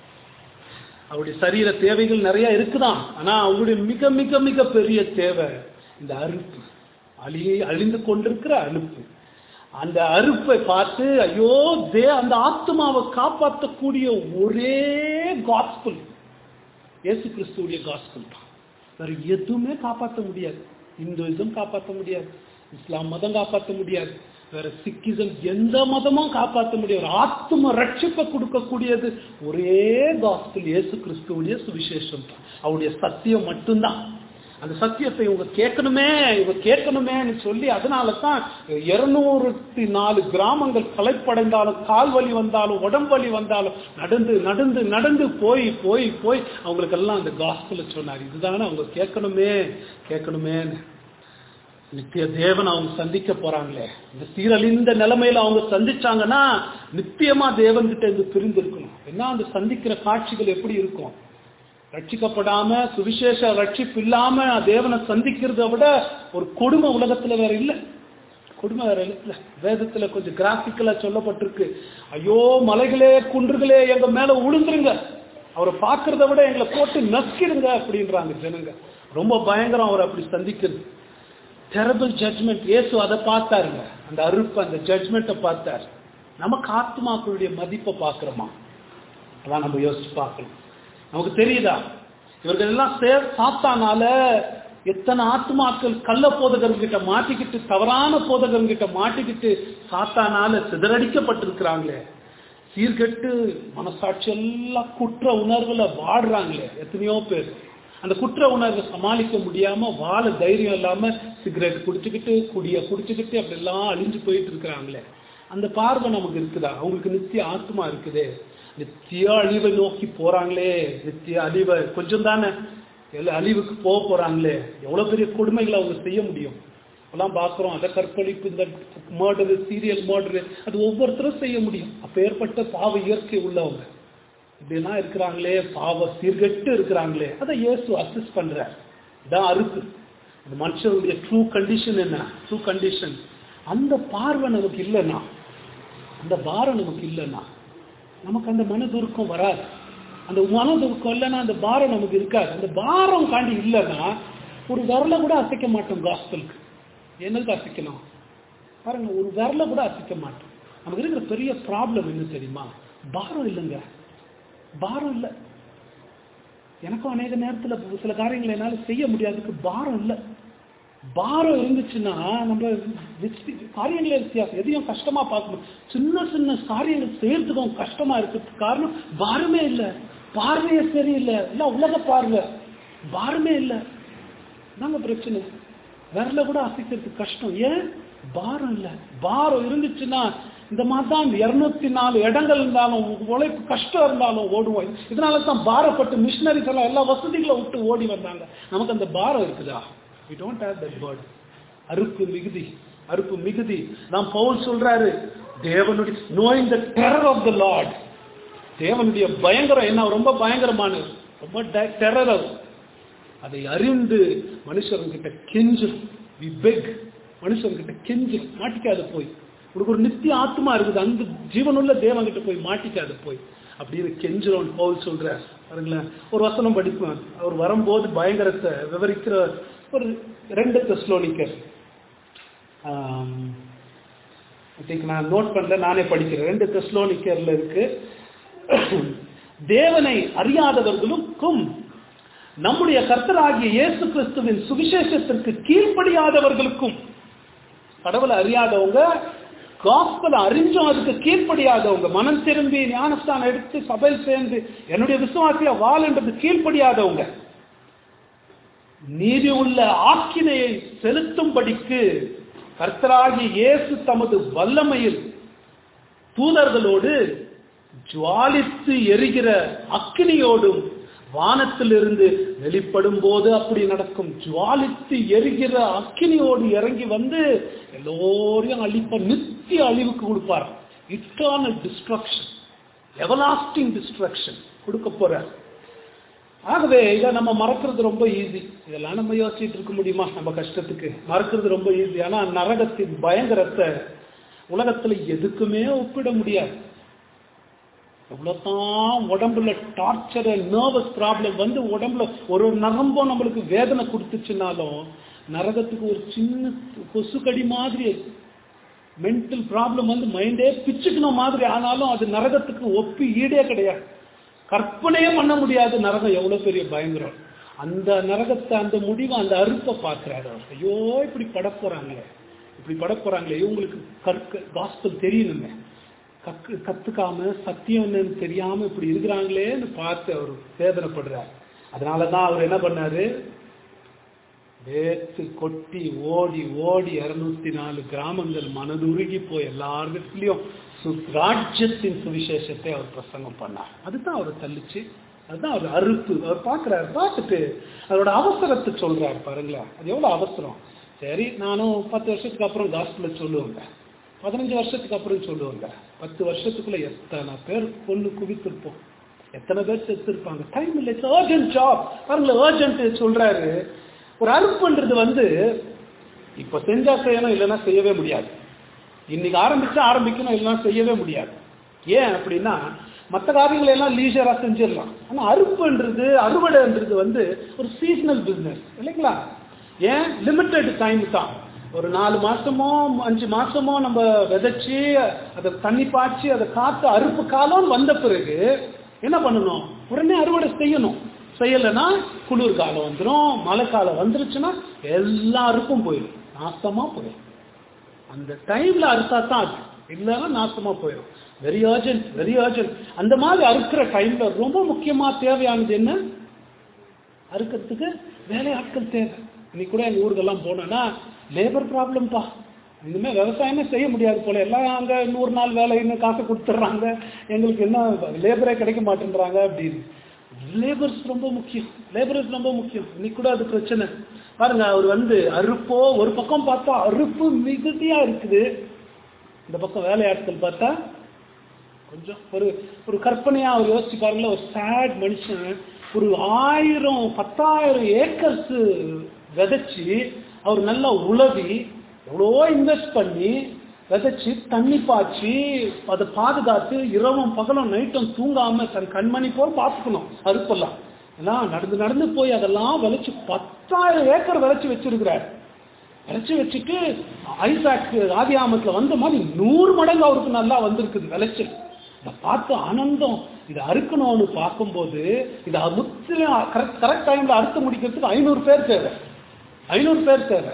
அவருடைய சரீர தேவைகள் நிறைய இருக்குதான் ஆனா அவங்களுடைய மிக மிக மிக பெரிய தேவை இந்த அறுப்பு அழி அழிந்து கொண்டிருக்கிற அறுப்பு அந்த அறுப்பை பார்த்து ஐயோ தே அந்த ஆத்மாவை காப்பாற்றக்கூடிய ஒரே காஸ்பிள் இயேசு கிறிஸ்துவுடைய காஸ்பிள் தான் வேற எதுவுமே காப்பாற்ற முடியாது இந்துயிசம் காப்பாற்ற முடியாது இஸ்லாம் மதம் காப்பாற்ற முடியாது வேற சிக்கிசம் எந்த மதமும் காப்பாற்ற முடியாது ஆத்ம ரட்சிப்பை கொடுக்கக்கூடியது ஒரே காஸ்பிள் இயேசு கிறிஸ்துவுடைய சுவிசேஷம் தான் அவருடைய சத்தியம் மட்டும்தான் அந்த சத்தியத்தை இவங்க கேட்கணுமே இவங்க கேட்கணுமேன்னு சொல்லி அதனால தான் இருநூறுத்தி நாலு கிராமங்கள் களைப்படைந்தாலும் கால் வலி வந்தாலும் உடம்பு வலி வந்தாலும் நடந்து நடந்து நடந்து போய் போய் போய் அவங்களுக்கெல்லாம் அந்த காஸ்பிள சொன்னார் இதுதானே அவங்க கேட்கணுமே கேட்கணுமேன்னு நித்திய தேவன் அவங்க சந்திக்க போறாங்களே இந்த சீரழிந்த நிலைமையில அவங்க சந்திச்சாங்கன்னா நித்தியமா தேவன் கிட்ட இருந்து பிரிந்து இருக்கணும் என்ன அந்த சந்திக்கிற காட்சிகள் எப்படி இருக்கும் ரட்சிக்கப்படாம சுவிசேஷ ரட்சிப்பு இல்லாம தேவனை சந்திக்கிறத விட ஒரு கொடுமை உலகத்துல வேற இல்ல கொடுமை வேற இல்ல வேதத்துல கொஞ்சம் கிராபிக்கலா சொல்லப்பட்டிருக்கு ஐயோ மலைகளே குன்றுகளே எங்க மேல உளுந்துருங்க அவரை பார்க்கறத விட எங்களை போட்டு நக்கிடுங்க அப்படின்றாங்க ஜனங்க ரொம்ப பயங்கரம் அவர் அப்படி சந்திக்கிறது டெரபிள் ஜட்மெண்ட் இயேசு அதை பார்த்தாருங்க அந்த அறுப்பு அந்த ஜட்மெண்ட்டை பார்த்தார் நமக்கு ஆத்மாக்களுடைய மதிப்பை பார்க்கிறோமா அதான் நம்ம யோசிச்சு பார்க்கணும் நமக்கு தெரியுதா இவர்கள் எல்லாம் சே சாத்தானால எத்தனை ஆத்மாக்கள் கள்ள போதகர்கிட்ட மாட்டிக்கிட்டு தவறான போதகர்கிட்ட மாட்டிக்கிட்டு சாத்தானால சிதறடிக்கப்பட்டிருக்கிறாங்களே சீர்கெட்டு மனசாட்சி எல்லாம் குற்ற உணர்வுல வாடுறாங்களே எத்தனையோ பேர் அந்த குற்ற உணர்வை சமாளிக்க முடியாம வாழ தைரியம் இல்லாம சிகரெட் குடிச்சுக்கிட்டு குடிய குடிச்சுக்கிட்டு அப்படி எல்லாம் அழிஞ்சு போயிட்டு இருக்கிறாங்களே அந்த பார்வை நமக்கு இருக்குதா அவங்களுக்கு நித்திய ஆத்மா இருக்குதே நித்திய அழிவை நோக்கி போறாங்களே நித்திய அழிவை கொஞ்சம் தானே எல்லா அழிவுக்கு போக போறாங்களே எவ்வளவு பெரிய கொடுமைகளை அவங்க செய்ய முடியும் எல்லாம் பார்க்குறோம் அதை கற்பழிப்பு இந்த மர்டரு சீரியல் மர்டரு அது ஒவ்வொருத்தரும் செய்ய முடியும் அப்பேற்பட்ட பாவ இயற்கை உள்ளவங்க இப்படிலாம் இருக்கிறாங்களே பாவ சீர்கெட்டு இருக்கிறாங்களே அதை இயேசு அசிஸ்ட் பண்றார் இதான் அறுப்பு அந்த மனுஷனுடைய ட்ரூ கண்டிஷன் என்ன ட்ரூ கண்டிஷன் அந்த பார்வை நமக்கு இல்லைன்னா அந்த பாரம் நமக்கு இல்லைன்னா நமக்கு அந்த மனதுருக்கம் வராது அந்த மனதுருக்கம் இல்லைன்னா அந்த பாரம் நமக்கு இருக்காது அந்த பாரம் காண்டி இல்லைன்னா ஒரு விரல கூட அசைக்க மாட்டோம் காஸ்பலுக்கு என்னது அசைக்கணும் பாருங்க ஒரு விரல கூட அசைக்க மாட்டோம் நமக்கு இருக்கிற பெரிய ப்ராப்ளம் என்ன தெரியுமா பாரம் இல்லைங்க பாரம் இல்லை எனக்கும் அநேக நேரத்தில் சில காரியங்களை என்னால் செய்ய முடியாதுக்கு பாரம் இல்லை பாரம் இருந்துச்சுன்னா நம்ம வித்தி- காரியங்களே வித்தியாசம் எதையும் கஷ்டமா பார்க்கணும் சின்ன சின்ன காரியங்கள் செய்யறதுக்கும் கஷ்டமா இருக்கிறதுக்கு காரணம் பாரமே இல்லை பார்வையே சரியில்லை எல்லாம் உலக பார்வை பாரமே இல்லை நாங்க பிரச்சனை விரல கூட அசைக்கிறதுக்கு கஷ்டம் ஏன் பாரம் இல்லை பாரம் இருந்துச்சுன்னா இந்த மாதிரி தான் இருநூத்தி நாலு இடங்கள் இருந்தாலும் உழைப்பு கஷ்டம் இருந்தாலும் ஓடுவோம் இதனால தான் பாரப்பட்டு மிஷினரிஸ் எல்லாம் எல்லா வசதிகளை விட்டு ஓடி வந்தாங்க நமக்கு அந்த பாரம் இருக்குதா we don't have that burden அறுப்பு மிகுதி அறுப்பு மிகுதி நாம் பவுல் சொல்றாரு தேவனுடைய knowing the terror of the lord தேவனுடைய பயங்கரம் என்ன ரொம்ப பயங்கரமானது ரொம்ப டெரர் அதை அறிந்து மனுஷர்கிட்ட கெஞ்சு வி பெக் மனுஷர்கிட்ட கெஞ்சு மாட்டிக்காத போய் உனக்கு ஒரு நித்திய ஆத்மா இருக்குது அந்த ஜீவனுள்ள தேவன்கிட்ட போய் மாட்டிக்காத போய் அப்படின்னு கெஞ்சிரோன் பவுல் சொல்றார் பாருங்களேன் ஒரு வசனம் படிப்பேன் அவர் வரும்போது பயங்கரத்தை விவரிக்கிற ஒரு ரெண்டு தெஸ்லோனிக்கர் நான் நோட் பண்ணல நானே படிக்கிறேன் ரெண்டு தெஸ்லோனிக்கர்ல இருக்கு தேவனை அறியாதவர்களுக்கும் நம்முடைய கர்த்தராகிய இயேசு கிறிஸ்துவின் சுவிசேஷத்திற்கு கீழ்ப்படியாதவர்களுக்கும் கடவுளை அறியாதவங்க காஸ்பல் அறிஞ்சும் அதுக்கு கீழ்ப்படியாதவங்க மனம் திரும்பி ஞானஸ்தானம் எடுத்து சபையில் சேர்ந்து என்னுடைய விசுவாசிய வாழ்ன்றது கீழ்ப்படியாதவங்க நீதி உள்ள ஆக்கினையை செலுத்தும்படிக்கு கர்த்தராகிய இயேசு தமது வல்லமையில் தூதர்களோடு ஜுவாலித்து எரிகிற அக்கினியோடும் வானத்திலிருந்து வெளிப்படும் போது அப்படி நடக்கும் ஜுவாலித்து எரிகிற அக்கினியோடு இறங்கி வந்து எல்லோரையும் அழிப்ப நித்திய அழிவுக்கு கொடுப்பார் இட்டர்னல் டிஸ்ட்ரக்ஷன் எவலாஸ்டிங் டிஸ்ட்ரக்ஷன் கொடுக்க போறார் ஆகவே இதை நம்ம மறக்கிறது ரொம்ப ஈஸி இதெல்லாம் நம்ம யோசிச்சுட்டு இருக்க முடியுமா நம்ம கஷ்டத்துக்கு மறக்கிறது ரொம்ப ஈஸி ஆனா நரகத்தின் பயங்கரத்தை உலகத்துல எதுக்குமே ஒப்பிட முடியாது எவ்வளவுதான் உடம்புல டார்ச்சர் நர்வஸ் ப்ராப்ளம் வந்து உடம்புல ஒரு ஒரு நரம்பும் நம்மளுக்கு வேதனை கொடுத்துச்சுனாலும் நரகத்துக்கு ஒரு சின்ன கொசுக்கடி மாதிரி மென்டல் ப்ராப்ளம் வந்து மைண்டே பிச்சுக்கணும் மாதிரி ஆனாலும் அது நரகத்துக்கு ஒப்பி ஈடே கிடையாது கற்பனையே பண்ண முடியாது நரகம் எவ்வளவு பெரிய பயங்கரம் அந்த நரகத்தை அந்த முடிவை அந்த அறுப்பை பார்க்கிறாரு அவர் ஐயோ இப்படி பட போறாங்களே இப்படி பட போறாங்களே இவங்களுக்கு கற்க காஸ்பல் தெரியணுமே கக்கு கத்துக்காம சத்தியம் என்னன்னு தெரியாம இப்படி இருக்கிறாங்களேன்னு பார்த்து அவர் வேதனைப்படுறார் அதனாலதான் அவர் என்ன பண்ணாரு வேத்து கொட்டி ஓடி ஓடி இருநூத்தி நாலு கிராமங்கள் மனதுருகி போய் எல்லாருக்கும் ராஜ்யத்தின் சுவிசேஷத்தை அவர் பிரசங்கம் பண்ணார் அதுதான் அவர் தள்ளிச்சு அதுதான் அவர் அறுப்பு அவர் பார்க்கிறார் பார்த்துட்டு அதோட அவசரத்தை சொல்றாரு பாருங்களேன் அது எவ்வளவு அவசரம் சரி நானும் பத்து வருஷத்துக்கு அப்புறம் காஸ்பிள சொல்லுவேங்க பதினஞ்சு வருஷத்துக்கு அப்புறம் சொல்லுவாங்க பத்து வருஷத்துக்குள்ள எத்தனை பேர் கொண்டு குவித்திருப்போம் எத்தனை பேர் செத்துருப்பாங்க டைம் இல்லை இட்ஸ் அர்ஜென்ட் ஜாப் பாருங்களேன் அர்ஜென்ட் சொல்றாரு ஒரு அறுப்புன்றது வந்து இப்ப செஞ்சா செய்யணும் இல்லைன்னா செய்யவே முடியாது இன்னைக்கு ஆரம்பிச்சா ஆரம்பிக்கணும் இல்லைன்னா செய்யவே முடியாது ஏன் அப்படின்னா மற்ற காரியங்களை எல்லாம் லீஷரா செஞ்சிடலாம் ஆனா அறுப்புன்றது அறுவடைன்றது வந்து ஒரு சீசனல் பிசினஸ் இல்லைங்களா ஏன் லிமிட்டெட் டைம் தான் ஒரு நாலு மாசமோ அஞ்சு மாசமோ நம்ம விதைச்சு அதை தண்ணி பாய்ச்சி அதை காத்து அறுப்பு காலம் வந்த பிறகு என்ன பண்ணணும் உடனே அறுவடை செய்யணும் செய்யலைன்னா குளிர் காலம் வந்துடும் மழை காலம் வந்துருச்சுன்னா எல்லா அறுப்பும் போயிடும் நாசமா போயிடும் அந்த டைம்ல அறுத்தா தான் அது இல்லைன்னா நாசமா போயிடும் வெரி அர்ஜென்ட் வெரி அர்ஜென்ட் அந்த மாதிரி அறுக்கிற டைம்ல ரொம்ப முக்கியமா தேவையானது என்ன அறுக்கிறதுக்கு வேலையாட்கள் தேவை இன்னைக்கு கூட எங்க ஊருக்கெல்லாம் போனோம்னா லேபர் ப்ராப்ளம்ப்பா இனிமே விவசாயமே செய்ய முடியாது போல எல்லாம் அங்க நூறு நாள் வேலைன்னு காசு கொடுத்துட்றாங்க எங்களுக்கு என்ன லேபரே கிடைக்க மாட்டேன்றாங்க அப்படின்னு லேபர்ஸ் ரொம்ப முக்கியம் லேபர்ஸ் ரொம்ப முக்கியம் இன்னைக்கு கூட அது பிரச்சனை பாருங்க அவர் வந்து அறுப்போ ஒரு பக்கம் பார்த்தா அறுப்பு மிகுதியா இருக்குது இந்த பக்கம் வேலையாட்கள் பார்த்தா கொஞ்சம் ஒரு ஒரு கற்பனையா அவர் யோசிச்சு பாருங்களேன் ஒரு சேட் மனுஷன் ஒரு ஆயிரம் பத்தாயிரம் ஏக்கர்ஸ் விதைச்சு அவர் நல்லா உழவி எவ்வளோ இன்வெஸ்ட் பண்ணி விதைச்சு தண்ணி பாய்ச்சி அதை பாதுகாத்து இரவும் பகலும் நைட்டும் தூங்காம தன் கண்மணி போல் பார்த்துக்கணும் அறுப்பெல்லாம் எல்லாம் நடந்து நடந்து போய் அதெல்லாம் விளைச்சு பத்தாயிரம் ஏக்கர் விளைச்சு வச்சிருக்கிறார் விளைச்சு வச்சுட்டு ஐசாக் ஆதியாமத்துல வந்த மாதிரி நூறு மடங்கு அவருக்கு நல்லா வந்திருக்குது விளைச்சல் இதை பார்த்து ஆனந்தம் இதை அறுக்கணும்னு பார்க்கும்போது இதை முற்றிலும் கரெக்ட் கரெக்ட் டைம்ல அறுத்து முடிக்கிறதுக்கு ஐநூறு பேர் தேவை ஐநூறு பேர் தேவை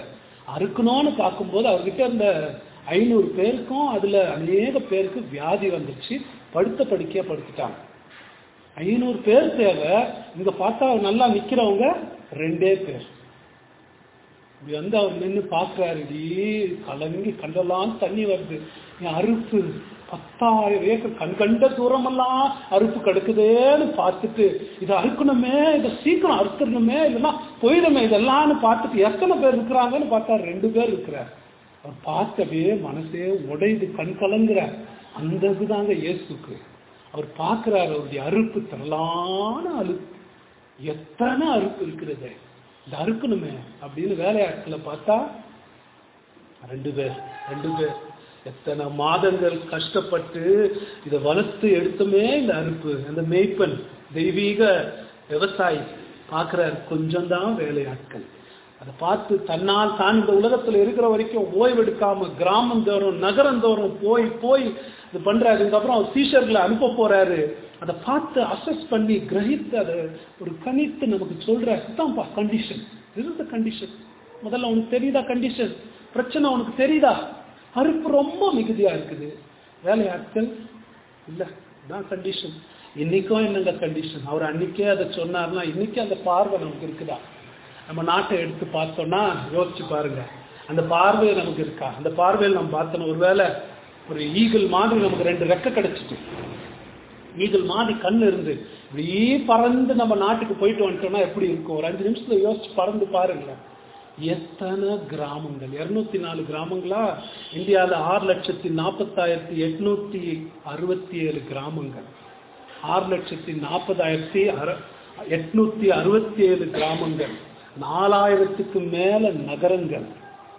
அறுக்கணும்னு பார்க்கும்போது அவர்கிட்ட இருந்த ஐநூறு பேருக்கும் அதுல அநேக பேருக்கு வியாதி வந்துச்சு படுத்த படுக்கையா படுத்துட்டாங்க ஐநூறு பேர் தேவை இங்க பார்த்தா நல்லா நிக்கிறவங்க ரெண்டே பேர் இப்படி வந்து அவர் நின்று பார்க்கிறாரு இப்படி கலங்கி கண்டெல்லாம் தண்ணி வருது என் அறுப்பு பத்தாயிரம் ஏக்கர் கண் கண்ட தூரமெல்லாம் அறுப்பு கிடக்குதேன்னு பார்த்துட்டு இதை அறுக்கணுமே இதை சீக்கிரம் அறுத்துடணுமே இல்லைன்னா போயிடுமே இதெல்லாம்னு பார்த்துட்டு எத்தனை பேர் இருக்கிறாங்கன்னு பார்த்தா ரெண்டு பேர் இருக்கிறார் அவர் பார்த்து அப்படியே மனசே உடையுது கண் கலங்குறார் அந்த இதுதாங்க இயேசுக்கு அவர் பார்க்கிறார் அவருடைய அறுப்பு திரளான அறுப்பு எத்தனை அறுப்பு இருக்கிறது இந்த அறுக்கணுமே அப்படின்னு வேலையாட்களை பார்த்தா ரெண்டு பேர் ரெண்டு பேர் எத்தனை மாதங்கள் கஷ்டப்பட்டு இதை வளர்த்து எடுத்துமே இந்த அறுப்பு அந்த மேய்ப்பன் தெய்வீக விவசாயி பார்க்கிறார் கொஞ்சம் தான் வேலையாட்கள் அதை பார்த்து தன்னால் தான் இந்த உலகத்துல இருக்கிற வரைக்கும் ஓய்வெடுக்காம கிராமம் தோறும் நகரம் தோறும் போய் போய் இது பண்றாரு இதுக்கப்புறம் அவர் டீச்சர்களை அனுப்ப போறாரு அதை பார்த்து அசஸ் பண்ணி கிரகித்து அதை ஒரு கணித்து நமக்கு சொல்ற இதுதான்ப்பா கண்டிஷன் இது கண்டிஷன் முதல்ல உனக்கு தெரியுதா கண்டிஷன் பிரச்சனை உனக்கு தெரியுதா அறுப்பு ரொம்ப மிகுதியா இருக்குது வேலையாட்கள் இல்ல தான் கண்டிஷன் இன்னைக்கும் என்னங்க கண்டிஷன் அவர் அன்னைக்கே அதை சொன்னார்னா இன்னைக்கு அந்த பார்வை நமக்கு இருக்குதா நம்ம நாட்டை எடுத்து பார்த்தோம்னா யோசிச்சு பாருங்க அந்த பார்வை நமக்கு இருக்கா அந்த பார்வையில் நம்ம பார்த்தோம் ஒருவேளை ஒரு ஈகிள் மாதிரி நமக்கு ரெண்டு ரெக்க கிடைச்சிட்டு ஈகிள் மாதிரி கண் இருந்து இப்படி பறந்து நம்ம நாட்டுக்கு போயிட்டு வந்துட்டோம்னா எப்படி இருக்கும் ஒரு அஞ்சு நிமிஷத்துல யோசிச்சு பறந்து பாருங்களேன் எத்தனை கிராமங்கள் இருநூத்தி நாலு கிராமங்களா இந்தியாவில் ஆறு லட்சத்தி நாற்பத்தாயிரத்தி எட்நூத்தி அறுபத்தி ஏழு கிராமங்கள் ஆறு லட்சத்தி நாற்பதாயிரத்தி அறு எட்நூத்தி அறுபத்தி ஏழு கிராமங்கள் நாலாயிரத்துக்கு மேல நகரங்கள்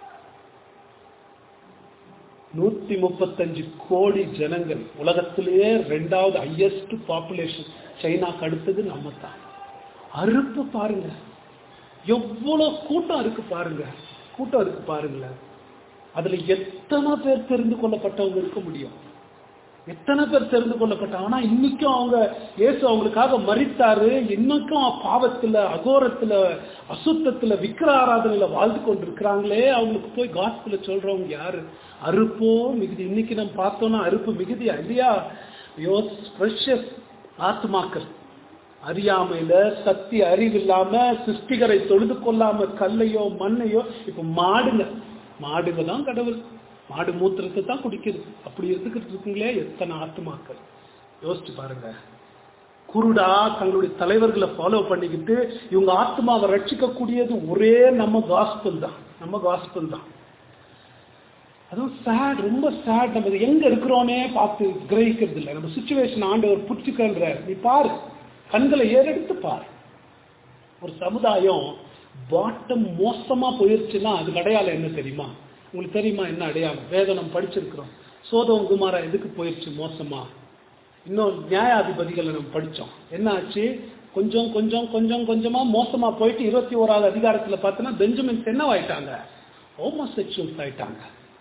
நூத்தி முப்பத்தஞ்சு கோடி ஜனங்கள் உலகத்திலேயே ரெண்டாவது ஹையஸ்ட் பாப்புலேஷன் சைனாக்கு அடுத்தது நம்ம தான் அறுப்பு பாருங்க எவ்வளவு கூட்டம் இருக்கு பாருங்க கூட்டம் இருக்கு பாருங்களேன் அதுல எத்தனை பேர் தெரிந்து கொள்ளப்பட்டவங்க இருக்க முடியும் எத்தனை பேர் தெரிந்து கொள்ளப்பட்டாங்க ஆனா இன்னைக்கும் அவங்க இயேசு அவங்களுக்காக மறித்தாரு இன்னைக்கும் பாவத்துல அகோரத்துல அசுத்தத்துல விக்கிர ஆராதனையில வாழ்ந்து கொண்டு இருக்கிறாங்களே அவங்களுக்கு போய் காஸ்பிள சொல்றவங்க யாரு அறுப்போ மிகுதி இன்னைக்கு நம்ம பார்த்தோம்னா அறுப்பு மிகுதியா இல்லையா ப்ரெஷஸ் ஆத்மாக்கள் அறியாமையில சக்தி அறிவு இல்லாம சிருஷ்டிகரை தொழுது கொள்ளாம கல்லையோ மண்ணையோ இப்ப மாடுங்க மாடுங்க தான் கடவுள் மாடு மூத்திரத்தை தான் குடிக்குது அப்படி இருந்துகிட்டு இருக்குங்களே எத்தனை ஆத்மாக்கள் யோசிச்சு பாருங்க குருடா தங்களுடைய தலைவர்களை ஃபாலோ பண்ணிக்கிட்டு இவங்க ஆத்மாவை ரட்சிக்கக்கூடியது ஒரே நம்ம காஸ்பல் தான் நம்ம காஸ்பல் தான் அதுவும் சேட் ரொம்ப சேட் நம்ம எங்க இருக்கிறோனே பார்த்து கிரகிக்கிறது இல்லை நம்ம சுச்சுவேஷன் ஆண்டவர் புடிச்சுக்கன்ற நீ பாரு கண்களை ஏறெடுத்து பாரு ஒரு சமுதாயம் பாட்டம் மோசமா போயிருச்சுன்னா அதுக்கு அடையாளம் என்ன தெரியுமா உங்களுக்கு தெரியுமா என்ன அடையாளம் வேதனம் படிச்சிருக்கிறோம் சோதம் குமாரா எதுக்கு போயிருச்சு மோசமா இன்னும் நியாயாதிபதிகளை நம்ம படிச்சோம் என்ன ஆச்சு கொஞ்சம் கொஞ்சம் கொஞ்சம் கொஞ்சமா மோசமா போயிட்டு இருபத்தி ஓராவது அதிகாரத்துல பார்த்தோன்னா பெஞ்சமின்ஸ் என்னவாயிட்டாங்க ஹோமோசெக்சுவல்ஸ் ஆயிட்டாங்க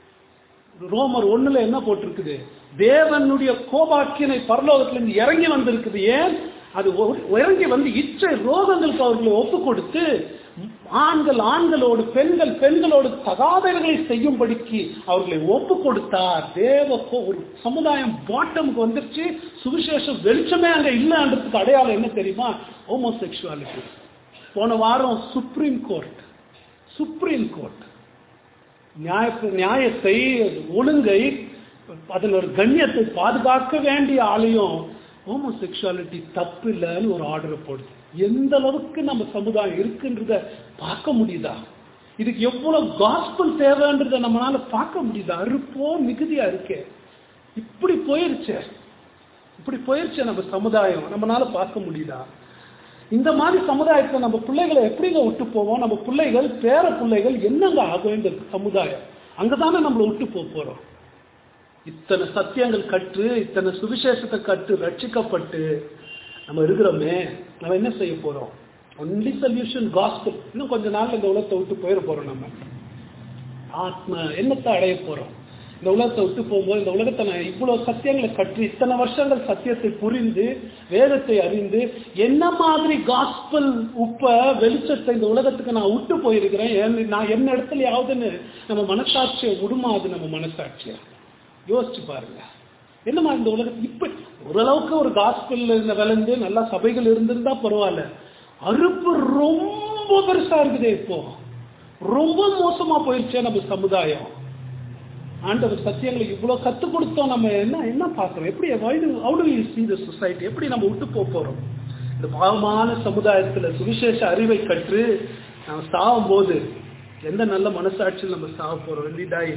ரோமர் ஒண்ணுல என்ன போட்டிருக்குது தேவனுடைய கோபாக்கியனை பரலோகத்துல இருந்து இறங்கி வந்திருக்குது ஏன் அது இறங்கி வந்து இச்சை ரோகங்களுக்கு அவர்களை ஒப்பு கொடுத்து ஆண்கள் ஆண்களோடு பெண்கள் பெண்களோடு தகாதவர்களை செய்யும்படிக்கு அவர்களை ஒப்பு கொடுத்தார் தேவ ஒரு சமுதாயம் பாட்டமுக்கு வந்துருச்சு சுவிசேஷம் வெளிச்சமே அங்க இல்லைன்றதுக்கு அடையாளம் என்ன தெரியுமா ஹோமோசெக்சுவாலிட்டி போன வாரம் சுப்ரீம் கோர்ட் சுப்ரீம் கோர்ட் நியாய நியாயத்தை ஒழுங்கை அதில் ஒரு கண்ணியத்தை பாதுகாக்க வேண்டிய ஆலயம் ஹோமோசெக்சுவாலிட்டி தப்பு இல்லைன்னு ஒரு ஆர்டரை போடுது எந்த அளவுக்கு நம்ம சமுதாயம் இருக்குன்றத பார்க்க முடியுதா இதுக்கு எவ்வளவு காஸ்பல் தேவைன்றத நம்மளால பார்க்க முடியுதா அறுப்போ மிகுதியா இருக்கே இப்படி போயிருச்சு இப்படி போயிருச்சு நம்ம சமுதாயம் நம்மளால பார்க்க முடியுதா இந்த மாதிரி சமுதாயத்தை நம்ம பிள்ளைகளை எப்படிங்க விட்டு போவோம் நம்ம பிள்ளைகள் பேர பிள்ளைகள் என்னங்க ஆகும் இந்த சமுதாயம் அங்கதானே நம்மளை விட்டு போக போறோம் இத்தனை சத்தியங்கள் கற்று இத்தனை சுவிசேஷத்தை கற்று ரட்சிக்கப்பட்டு நம்ம இருக்கிறோமே நம்ம என்ன செய்ய போறோம் ஒன்லி சொல்யூஷன் காஸ்பிள் இன்னும் கொஞ்ச நாள் இந்த உலகத்தை விட்டு போயிட போறோம் நம்ம ஆத்ம என்னத்தை அடைய போறோம் இந்த உலகத்தை விட்டு போகும்போது இந்த உலகத்தை நான் இவ்வளவு சத்தியங்களை கற்று இத்தனை வருஷங்கள் சத்தியத்தை புரிந்து வேதத்தை அறிந்து என்ன மாதிரி காஸ்பல் உப்ப வெளிச்சத்தை இந்த உலகத்துக்கு நான் விட்டு போயிருக்கிறேன் என்- நான் என்ன இடத்துலயாவதுன்னு நம்ம மனசாட்சியை விடுமாது நம்ம மனசாட்சியை யோசிச்சு பாருங்க என்னமா இந்த உலகத்துக்கு இப்ப ஓரளவுக்கு ஒரு காஸ்பல் விளைந்து நல்லா சபைகள் இருந்திருந்தா பரவாயில்ல அறுப்பு ரொம்ப பெருசா இருக்குதே இப்போ ரொம்ப மோசமா போயிருச்சே நம்ம சமுதாயம் ஆண்டவர் சத்தியங்களை இவ்வளவு கத்து கொடுத்தோம் நம்ம என்ன என்ன பார்க்கிறோம் எப்படி how do you see the society எப்படி நம்ம விட்டு போக போறோம் இந்த பாவமான சமுதாயத்துல சுவிசேஷ அறிவை கற்று நம்ம சாகும் போது எந்த நல்ல மனசாட்சியில் நம்ம சாக போறோம் வெள்ளிடாய்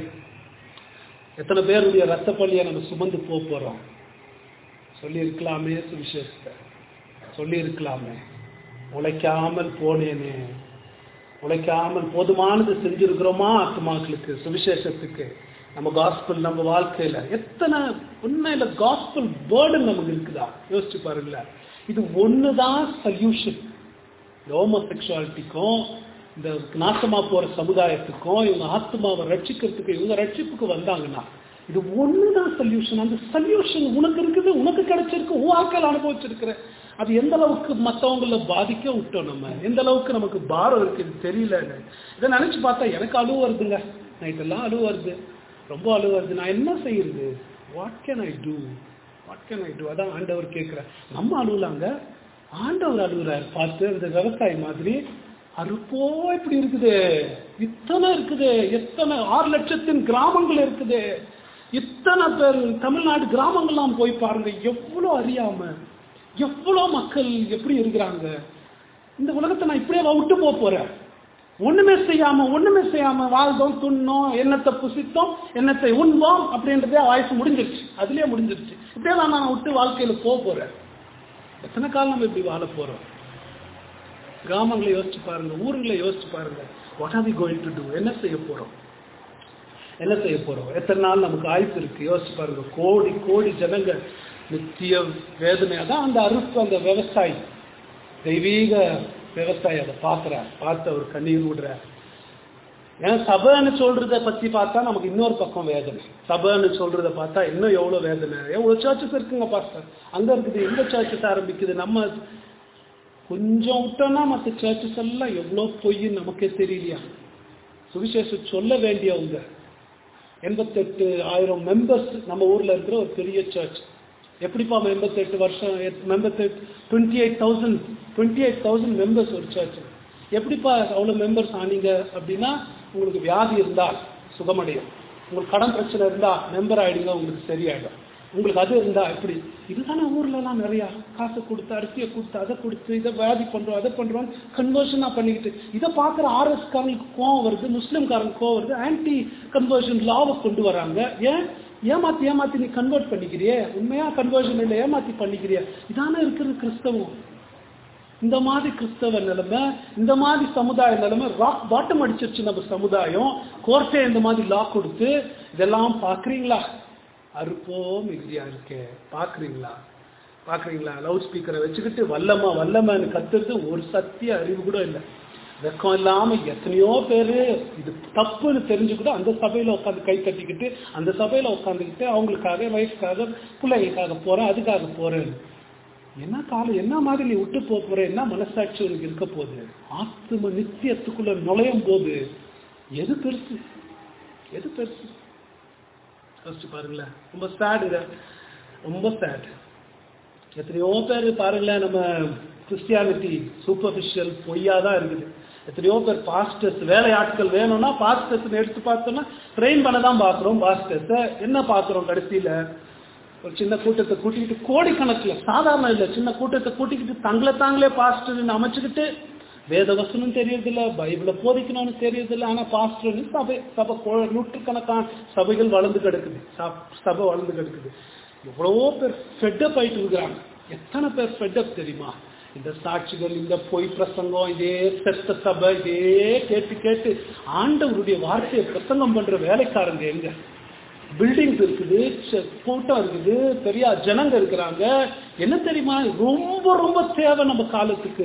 எத்தனை பேருடைய ரத்த பள்ளியை நம்ம சுமந்து போக போறோம் சொல்லி இருக்கலாமே சுவிசேஷத்தை சொல்லி இருக்கலாமே உழைக்காமல் போனேனே உழைக்காமல் போதுமானது செஞ்சிருக்கிறோமா ஆத்மாக்களுக்கு சுவிசேஷத்துக்கு நம்ம காஸ்பல் நம்ம வாழ்க்கையில எத்தனை உண்மையில காஸ்பல் பேர்டன் நமக்கு இருக்குதா யோசிச்சு பாருங்களேன் இது ஒண்ணுதான் சொல்யூஷன் ஹோமோசெக்சுவாலிட்டிக்கும் இந்த நாசமா போற சமுதாயத்துக்கும் இவங்க ஆத்மாவை ரட்சிக்கிறதுக்கு இவங்க ரட்சிப்புக்கு வந்தாங்கன்னா இது ஒண்ணுதான் சொல்யூஷன் அந்த சொல்யூஷன் உனக்கு இருக்குது உனக்கு கிடைச்சிருக்கு உன் வாழ்க்கையில் அனுபவிச்சிருக்கிற அது எந்த அளவுக்கு மற்றவங்கள பாதிக்க விட்டோம் நம்ம எந்த அளவுக்கு நமக்கு பாரம் இருக்கு இது தெரியலன்னு இதை நினைச்சு பார்த்தா எனக்கு அழுவ வருதுங்க நைட்டெல்லாம் அழுவ வருது ரொம்ப அழுவ வருது நான் என்ன செய்யறது what can I do what can I do அதான் ஆண்டவர் கேட்கிறேன் நம்ம அழுவலாங்க ஆண்டவர் அழுகுறாரு பார்த்து அந்த விவசாயி மாதிரி அறுப்போ இப்படி இருக்குது இத்தனை இருக்குது எத்தனை ஆறு லட்சத்தின் கிராமங்கள் இருக்குது இத்தனை பேர் தமிழ்நாடு கிராமங்கள்லாம் போய் பாருங்க எவ்வளவு அறியாம எவ்வளவு மக்கள் எப்படி இருக்கிறாங்க இந்த உலகத்தை நான் இப்படியே விட்டு போக போறேன் ஒண்ணுமே செய்யாம ஒண்ணுமே செய்யாம வாழ்ந்தோம் துண்ணோம் எண்ணத்தை புசித்தோம் எண்ணத்தை உண்போம் அப்படின்றதே வயசு முடிஞ்சிருச்சு அதுலயே முடிஞ்சிருச்சு இப்படியே நான் நான் விட்டு வாழ்க்கையில போக போறேன் எத்தனை காலம் நம்ம இப்படி வாழ போறோம் கிராமங்களை யோசிச்சு பாருங்க ஊருங்களை யோசிச்சு பாருங்க what are we going to do என்ன செய்ய போறோம் என்ன செய்ய போறோம் எத்தனை நாள் நமக்கு ஆயுசு இருக்கு யோசிச்சு பாருங்க கோடி கோடி ஜனங்க நித்திய வேதனை அதான் அந்த அறுப்பு அந்த விவசாயி தெய்வீக விவசாயி அதை பார்க்கிறார் பார்த்து அவர் கண்ணீர் விடுறார் ஏன் சபைன்னு சொல்றத பத்தி பார்த்தா நமக்கு இன்னொரு பக்கம் வேதனை சபைன்னு சொல்றத பார்த்தா இன்னும் எவ்வளவு வேதனை எவ்வளவு சர்ச்சஸ் இருக்குங்க பாஸ்டர் அங்க இருக்குது எங்க சர்ச்சஸ் ஆரம்பிக்குது நம்ம கொஞ்சம் விட்டோம்னா மற்ற சர்ச்சஸ் எல்லாம் எவ்வளவு பொய்ன்னு நமக்கே தெரியலையா சுவிசேஷம் சொல்ல வேண்டியவங்க எண்பத்தெட்டு ஆயிரம் மெம்பர்ஸ் நம்ம ஊர்ல இருக்கிற ஒரு பெரிய சர்ச் எப்படிப்பா எண்பத்தெட்டு வருஷம் எண்பத்தெட்டு twenty eight thousand twenty eight thousand members ஒரு சர்ச் எப்படிப்பா அவ்வளோ மெம்பர்ஸ் ஆனீங்க அப்படின்னா உங்களுக்கு வியாதி இருந்தால் சுகமடையும் உங்களுக்கு கடன் பிரச்சனை இருந்தா மெம்பர் ஆயிடுங்க உங்களுக்கு சரியாயிடும் உங்களுக்கு அது இருந்தா எப்படி இதுதானே ஊர்ல எல்லாம் நிறைய காசை கொடுத்து அரிசியை கொடுத்து அதை கொடுத்து இதை வியாதி பண்றோம் அதை பண்றோம் கன்வர்ஷனா பண்ணிக்கிட்டு இதை பார்க்குற ஆர்எஸ் காரங்களுக்கு கோவம் வருது முஸ்லிம்காரங்க கோவம் வருது ஆன்டி கன்வர்ஷன் லாவை கொண்டு வராங்க ஏன் ஏமாத்தி ஏமாத்தி நீ கன்வெர்ட் பண்ணிக்கிறியே உண்மையா கன்வர்ஷன் இல்லை ஏமாத்தி பண்ணிக்கிறிய இதானே இருக்கிறது கிறிஸ்தவம் இந்த மாதிரி கிறிஸ்தவ நிலைமை இந்த மாதிரி சமுதாய நிலைமை ராக் பாட்டம் அடிச்சிருச்சு நம்ம சமுதாயம் கோர்ட்டே இந்த மாதிரி லா கொடுத்து இதெல்லாம் பாக்குறீங்களா அறுப்போ மிகுதியா இருக்கே பாக்குறீங்களா பாக்குறீங்களா லவுட் ஸ்பீக்கரை வச்சுக்கிட்டு வல்லமா வல்லமான்னு கத்துறது ஒரு சத்திய அறிவு கூட இல்லை வெக்கம் இல்லாம எத்தனையோ பேரு இது தப்புன்னு தெரிஞ்சு கூட அந்த சபையில உட்காந்து கை தட்டிக்கிட்டு அந்த சபையில உட்காந்துக்கிட்டு அவங்களுக்காக வயசுக்காக பிள்ளைங்களுக்காக போறேன் அதுக்காக போறேன் என்ன காலம் என்ன மாதிரி நீ விட்டு போக போற என்ன மனசாட்சி உனக்கு இருக்க போகுது ஆத்ம நித்தியத்துக்குள்ள நுழையும் போது எது பெருசு எது பெருசு யோசிச்சு பாருங்களேன் ரொம்ப சேட் இது ரொம்ப சேட் எத்தனையோ பேர் பாருங்களேன் நம்ம கிறிஸ்டியானிட்டி சூப்பர்ஃபிஷியல் பொய்யா தான் இருக்குது எத்தனையோ பேர் பாஸ்டர்ஸ் வேலை ஆட்கள் வேணும்னா பாஸ்டர்ஸ் எடுத்து பார்த்தோம்னா ட்ரெயின் பண்ண தான் பார்க்குறோம் பாஸ்டர்ஸை என்ன பார்க்குறோம் கடைசியில் ஒரு சின்ன கூட்டத்தை கூட்டிக்கிட்டு கோடிக்கணக்கில் சாதாரண இல்லை சின்ன கூட்டத்தை கூட்டிக்கிட்டு தங்களை தாங்களே பாஸ்டர்னு அமைச்சுக்கிட்டு வேத வசனம் தெரியறதில்ல பைபிளை போதிக்கணும்னு தெரியறதில்ல ஆனா பாஸ்டர்னு சபை சபை கோ- நூற்றுக்கணக்கான சபைகள் வளர்ந்து கிடக்குது சப்- சபை வளர்ந்து கிடக்குது எவ்வளவோ பேர் ஃபெட்டப் ஆயிட்டு இருக்கிறாங்க எத்தனை பேர் ஃபெட்டப் தெரியுமா இந்த சாட்சிகள் இந்த பொய் பிரசங்கம் இதே செத்த சபை இதே கேட்டு கேட்டு ஆண்டவருடைய வார்த்தையை பிரசங்கம் பண்ற வேலைக்காரங்க எங்க பில்டிங்ஸ் இருக்குது ச- கூட்டம் இருக்குது பெரிய ஜனங்க இருக்கிறாங்க என்ன தெரியுமா ரொம்ப ரொம்ப தேவை நம்ம காலத்துக்கு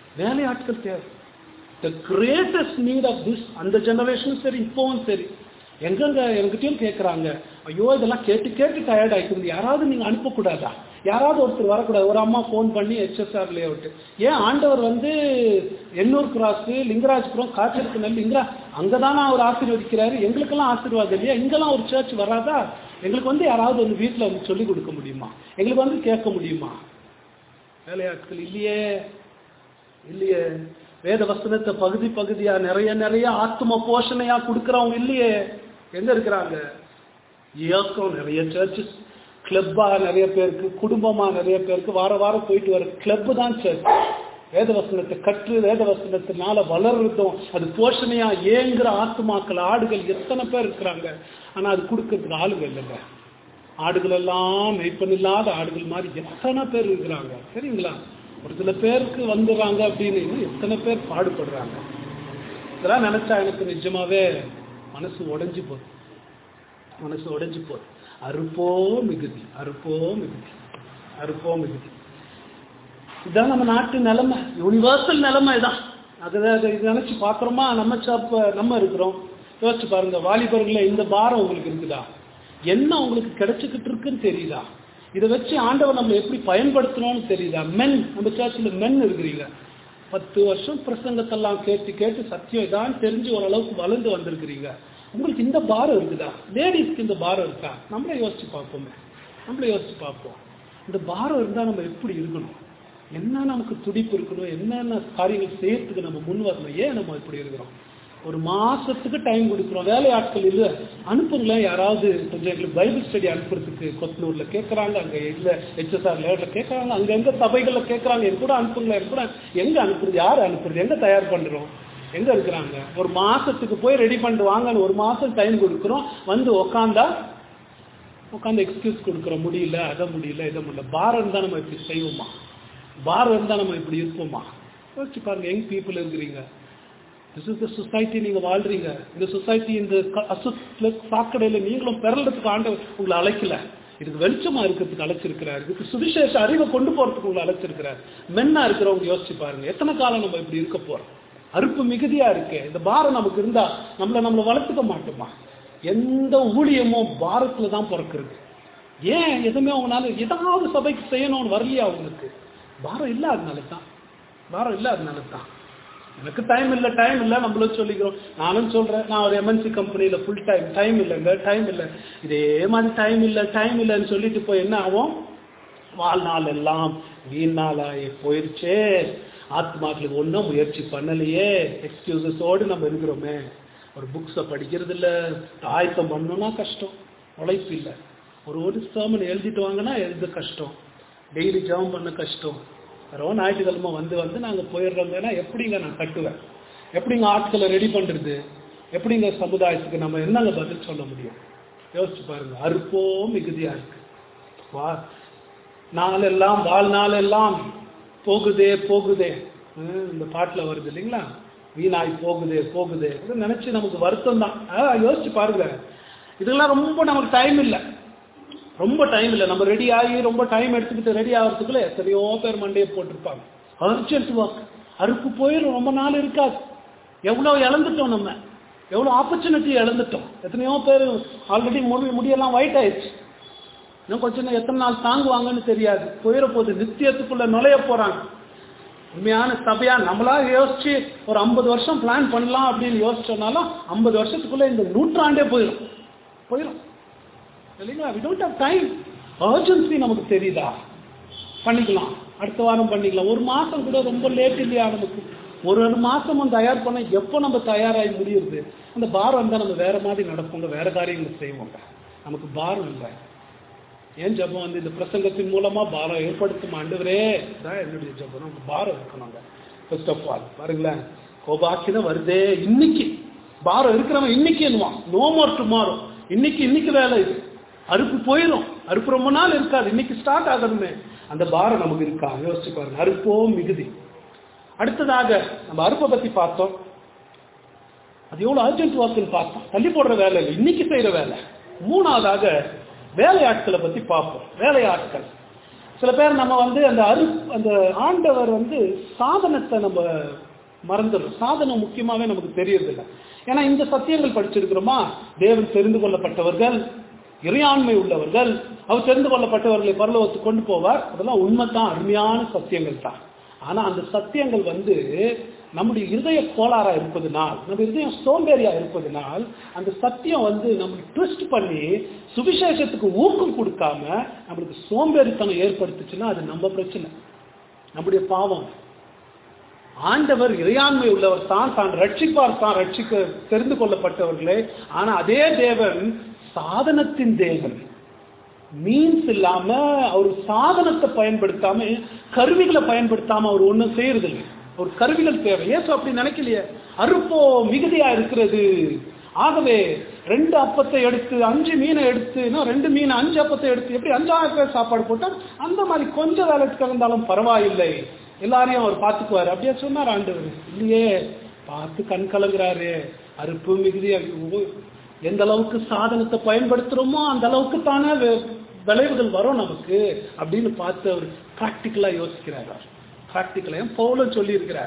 வேலையாட்கள் தேவை the greatest need of this அந்த ஜெனரேஷனும் சரி இப்போவும் சரி எங்கெங்க என்கிட்டயும் கேட்குறாங்க ஐயோ இதெல்லாம் கேட்டு கேட்டு டயர்ட் ஆயிட்டு யாராவது நீங்க அனுப்பக்கூடாதா யாராவது ஒருத்தர் வரக்கூடாது ஒரு அம்மா ஃபோன் பண்ணி ஹெச்எஸ்ஆர் லேஅவுட் ஏன் ஆண்டவர் வந்து எண்ணூர் கிராஸ் லிங்கராஜபுரம் காய்ச்சலுக்கு நல்ல லிங்கரா அங்கதானே அவர் ஆசீர்வதிக்கிறாரு எங்களுக்கெல்லாம் ஆசீர்வாதம் இல்லையா இங்கெல்லாம் ஒரு சர்ச் வராதா எங்களுக்கு வந்து யாராவது வந்து வீட்டில் வந்து சொல்லி கொடுக்க முடியுமா எங்களுக்கு வந்து கேட்க முடியுமா வேலையாட்கள் இல்லையே இல்லையே வேத வசனத்தை பகுதி பகுதியா நிறைய நிறைய ஆத்ம போஷணையா கொடுக்கறவங்க இல்லையே எங்க இருக்கிறாங்க இயக்கம் நிறைய சர்ச்சஸ் கிளப்பா நிறைய பேருக்கு குடும்பமா நிறைய பேருக்கு வார வாரம் போயிட்டு வர கிளப் தான் சர்ச் வேத வசனத்தை கற்று வேத வசனத்தினால வளர்றதும் அது போஷணையா ஏங்குற ஆத்துமாக்கள் ஆடுகள் எத்தனை பேர் இருக்கிறாங்க ஆனா அது கொடுக்கறதுக்கு ஆளுங்க இல்லைங்க ஆடுகள் எல்லாம் மெய்ப்பன் இல்லாத ஆடுகள் மாதிரி எத்தனை பேர் இருக்கிறாங்க சரிங்களா ஒரு சில பேருக்கு வந்துடுறாங்க அப்படின்னு இன்னும் எத்தனை பேர் பாடுபடுறாங்க இதெல்லாம் நினைச்சா எனக்கு நிஜமாவே மனசு உடைஞ்சு போகுது மனசு உடைஞ்சு போகுது அறுப்போ மிகுதி அறுப்போ மிகுதி அறுப்போ மிகுதி இதான் நம்ம நாட்டு நிலைமை யூனிவர்சல் நிலைமை இதான் அதை அதை இதை நினைச்சு பார்க்குறோமா நம்ம சாப்ப நம்ம இருக்கிறோம் யோசிச்சு பாருங்க வாலிபர்கள இந்த பாரம் உங்களுக்கு இருக்குதா என்ன உங்களுக்கு கிடைச்சிக்கிட்டு இருக்குன்னு தெரியுதா இதை வச்சு ஆண்டவர் நம்ம எப்படி பயன்படுத்தணும்னு தெரியுதா மென் நம்ம சர்ச்சில் மென் இருக்கிறீங்க பத்து வருஷம் பிரசங்கத்தெல்லாம் கேட்டு கேட்டு சத்தியம் இதான் தெரிஞ்சு ஓரளவுக்கு வளர்ந்து வந்திருக்கிறீங்க உங்களுக்கு இந்த பாரம் இருக்குதா லேடிஸ்க்கு இந்த பாரம் இருக்கா நம்மளே யோசிச்சு பார்ப்போமே நம்மளே யோசிச்சு பார்ப்போம் இந்த பாரம் இருந்தால் நம்ம எப்படி இருக்கணும் என்ன நமக்கு துடிப்பு இருக்கணும் என்னென்ன காரியங்கள் செய்யறதுக்கு நம்ம முன் வரணும் ஏன் நம்ம இப்படி இருக்கிறோம் ஒரு மாசத்துக்கு டைம் கொடுக்குறோம் வேலையாட்கள் இல்லை அனுப்புங்களேன் யாராவது கொஞ்சம் எங்களுக்கு பைபிள் ஸ்டடி அனுப்புறதுக்கு கொத்தனூர்ல கேட்குறாங்க அங்கே இல்லை ஹெச்எஸ்ஆர் லேவலில் கேட்குறாங்க அங்கே எங்கே சபைகளில் கேட்குறாங்க என் கூட அனுப்புங்களேன் என் கூட எங்கே அனுப்புறது யார் அனுப்புறது எங்கே தயார் பண்ணுறோம் எங்கே இருக்கிறாங்க ஒரு மாசத்துக்கு போய் ரெடி பண்ணிட்டு வாங்கன்னு ஒரு மாதம் டைம் கொடுக்குறோம் வந்து உக்காந்தா உட்காந்து எக்ஸ்கியூஸ் கொடுக்குறோம் முடியல அதை முடியல இதை முடியல பாரம் இருந்தால் நம்ம இப்படி செய்வோமா பாரம் இருந்தால் நம்ம இப்படி இருப்போமா யோசிச்சு பாருங்க யங் பீப்புள் இருக்கிறீங்க திஸ் இஸ் த சொசைட்டி நீங்க வாழ்றீங்க இந்த சொசைட்டி இந்த அசுல சாக்கடையில நீங்களும் பிறல்றதுக்கு ஆண்டவர் உங்களை அழைக்கல இதுக்கு வெளிச்சமா இருக்கிறதுக்கு அழைச்சிருக்கிறார் இதுக்கு சுவிசேஷ அறிவை கொண்டு போறதுக்கு உங்களை அழைச்சிருக்கிறார் மென்னா இருக்கிறவங்க யோசிச்சு பாருங்க எத்தனை காலம் நம்ம இப்படி இருக்க போறோம் அறுப்பு மிகுதியா இருக்கு இந்த பாரம் நமக்கு இருந்தா நம்மள நம்மளை வளர்த்துக்க மாட்டோமா எந்த ஊழியமும் பாரத்துல தான் பிறக்கிறது ஏன் எதுவுமே அவங்களால ஏதாவது சபைக்கு செய்யணும்னு வரலையா அவங்களுக்கு பாரம் இல்லாதனால தான் பாரம் இல்லாதனால தான் எனக்கு டைம் இல்லை டைம் இல்லை நம்மளும் சொல்லிக்கிறோம் நானும் சொல்றேன் நான் ஒரு எம்என்சி கம்பெனியில் ஃபுல் டைம் டைம் இல்லைங்க டைம் இல்லை இதே மாதிரி டைம் இல்லை டைம் இல்லைன்னு சொல்லிட்டு போய் என்ன ஆகும் வாழ்நாள் எல்லாம் வீணாலாயே போயிடுச்சே ஆத்மாக்களுக்கு ஒன்றும் முயற்சி பண்ணலையே எக்ஸ்கியூசஸோடு நம்ம இருக்கிறோமே ஒரு புக்ஸை படிக்கிறது இல்லை ஆயத்தம் பண்ணணும்னா கஷ்டம் உழைப்பு இல்லை ஒரு ஒரு சர்மன் எழுதிட்டு வாங்கன்னா எழுத கஷ்டம் டெய்லி ஜெபம் பண்ண கஷ்டம் வெறும் ஞாயிற்றுக்கிழமை வந்து வந்து நாங்கள் போயிடுறோம்னா எப்படிங்க நான் கட்டுவேன் எப்படிங்க ஆட்களை ரெடி பண்ணுறது எப்படிங்க சமுதாயத்துக்கு நம்ம என்னங்க பதில் சொல்ல முடியும் யோசிச்சு பாருங்க அறுப்போ மிகுதியா இருக்கு வா நாளெல்லாம் வாழ்நாளெல்லாம் போகுதே போகுதே ஹம், இந்த பாட்டில் வருது இல்லைங்களா வீணாய் போகுதே போகுதே இது நினைச்சு நமக்கு வருத்தம் தான் யோசிச்சு பாருங்க இதெல்லாம் ரொம்ப நமக்கு டைம் இல்லை ரொம்ப டைம் இல்லை நம்ம ரெடி ஆகி ரொம்ப டைம் எடுத்துக்கிட்டு ரெடி ஆகிறதுக்குள்ள எத்தனையோ பேர் மண்டையை போட்டிருப்பாங்க அர்ஜென்ட் ஒர்க் அறுப்பு போயிடும் ரொம்ப நாள் இருக்காது எவ்வளோ இழந்துட்டோம் நம்ம எவ்வளோ ஆப்பர்ச்சுனிட்டி இழந்துட்டோம் எத்தனையோ பேர் ஆல்ரெடி முடி முடியெல்லாம் ஒயிட் ஆயிடுச்சு இன்னும் கொஞ்சம் நேரம் எத்தனை நாள் தாங்குவாங்கன்னு தெரியாது போயிட போகுது நித்தியத்துக்குள்ள நுழைய போறாங்க உண்மையான சபையா நம்மளா யோசிச்சு ஒரு ஐம்பது வருஷம் பிளான் பண்ணலாம் அப்படின்னு யோசிச்சோம்னாலும் ஐம்பது வருஷத்துக்குள்ள இந்த நூற்றாண்டே போயிடும் போயிடும் இல்லைங்களா we don't have time urgency நமக்கு தெரியுதா பண்ணிக்கலாம் அடுத்த வாரம் பண்ணிக்கலாம் ஒரு மாசம் கூட ரொம்ப லேட் இல்லையா நமக்கு ஒரு ஒரு மாசமும் தயார் பண்ண எப்போ நம்ம தயாராகி முடியுது அந்த பாரம் இருந்தால் நம்ம வேற மாதிரி நடப்போங்க வேற காரியங்களை செய்வோங்க நமக்கு பாரம் இல்லை ஏன் ஜபம் வந்து இந்த பிரசங்கத்தின் மூலமா பாரம் ஏற்படுத்தும் ஆண்டவரே தான் என்னுடைய ஜபம் நமக்கு பாரம் இருக்கணுங்க ஃபர்ஸ்ட் ஆஃப் ஆல் பாருங்களேன் கோபாக்கின வருதே இன்னைக்கு பாரம் இருக்கிறவன் இன்னைக்கு என்னவான் நோ மோர் டுமாரோ இன்னைக்கு இன்னைக்கு வேலை இது அறுப்பு போயிடும் அறுப்பு ரொம்ப நாள் இருக்காது இன்னைக்கு ஸ்டார்ட் ஆகணுமே அந்த பாரம் நமக்கு இருக்கா யோசிச்சு பாருங்க அறுப்போ மிகுதி அடுத்ததாக நம்ம அறுப்பை பத்தி பார்த்தோம் அது எவ்வளவு அர்ஜென்ட் ஒர்க்னு பார்த்தோம் தள்ளி போடுற வேலை இல்லை இன்னைக்கு செய்யற வேலை மூணாவதாக வேலையாட்களை பத்தி பார்ப்போம் வேலையாட்கள் சில பேர் நம்ம வந்து அந்த அரு அந்த ஆண்டவர் வந்து சாதனத்தை நம்ம மறந்துடும் சாதனம் முக்கியமாவே நமக்கு தெரியறதில்ல ஏன்னா இந்த சத்தியங்கள் படிச்சிருக்கிறோமா தேவன் தெரிந்து கொள்ளப்பட்டவர்கள் இறையாண்மை உள்ளவர்கள் அவர் தெரிந்து கொள்ளப்பட்டவர்களை பரலோகத்துக்கு கொண்டு போவார் அதெல்லாம் உண்மைதான் அருமையான சத்தியங்கள் தான் ஆனா அந்த சத்தியங்கள் வந்து நம்முடைய இருதய கோளாறா இருப்பதனால் நம்ம இருதயம் சோம்பேறியா இருப்பதனால் அந்த சத்தியம் வந்து நம்மளுக்கு ட்விஸ்ட் பண்ணி சுவிசேஷத்துக்கு ஊக்கம் கொடுக்காம நம்மளுக்கு சோம்பேறித்தனம் ஏற்படுத்துச்சுன்னா அது நம்ம பிரச்சனை நம்முடைய பாவம் ஆண்டவர் இறையாண்மை உள்ளவர் தான் தான் ரட்சிப்பார் தான் ரட்சிக்க தெரிந்து கொள்ளப்பட்டவர்களே ஆனா அதே தேவன் சாதனத்தின் தேவன் மீன்ஸ் இல்லாம அவர் சாதனத்தை பயன்படுத்தாம கருவிகளை பயன்படுத்தாம அவர் ஒண்ணும் செய்யறது இல்லை ஒரு கருவிகள் தேவை ஏசு அப்படி நினைக்கலையே அறுப்போ மிகுதியா இருக்கிறது ஆகவே ரெண்டு அப்பத்தை எடுத்து அஞ்சு மீனை எடுத்து இன்னும் ரெண்டு மீன் அஞ்சு அப்பத்தை எடுத்து எப்படி அஞ்சாயிரம் பேர் சாப்பாடு போட்டா அந்த மாதிரி கொஞ்சம் வேலைக்கு இருந்தாலும் பரவாயில்லை எல்லாரையும் அவர் பார்த்துக்குவாரு அப்படியே சொன்னார் ஆண்டவர் இல்லையே பார்த்து கண் கலங்குறாரு அறுப்பு மிகுதியா ஓ- எந்த அளவுக்கு சாதனத்தை பயன்படுத்துறோமோ அந்த அளவுக்கு தானே வி- விளைவுகள் வரும் நமக்கு அப்படின்னு பார்த்து அவர் பிராக்டிக்கலா யோசிக்கிறார் பிராக்டிக்கலா பவுலும் சொல்லி இருக்கிறார்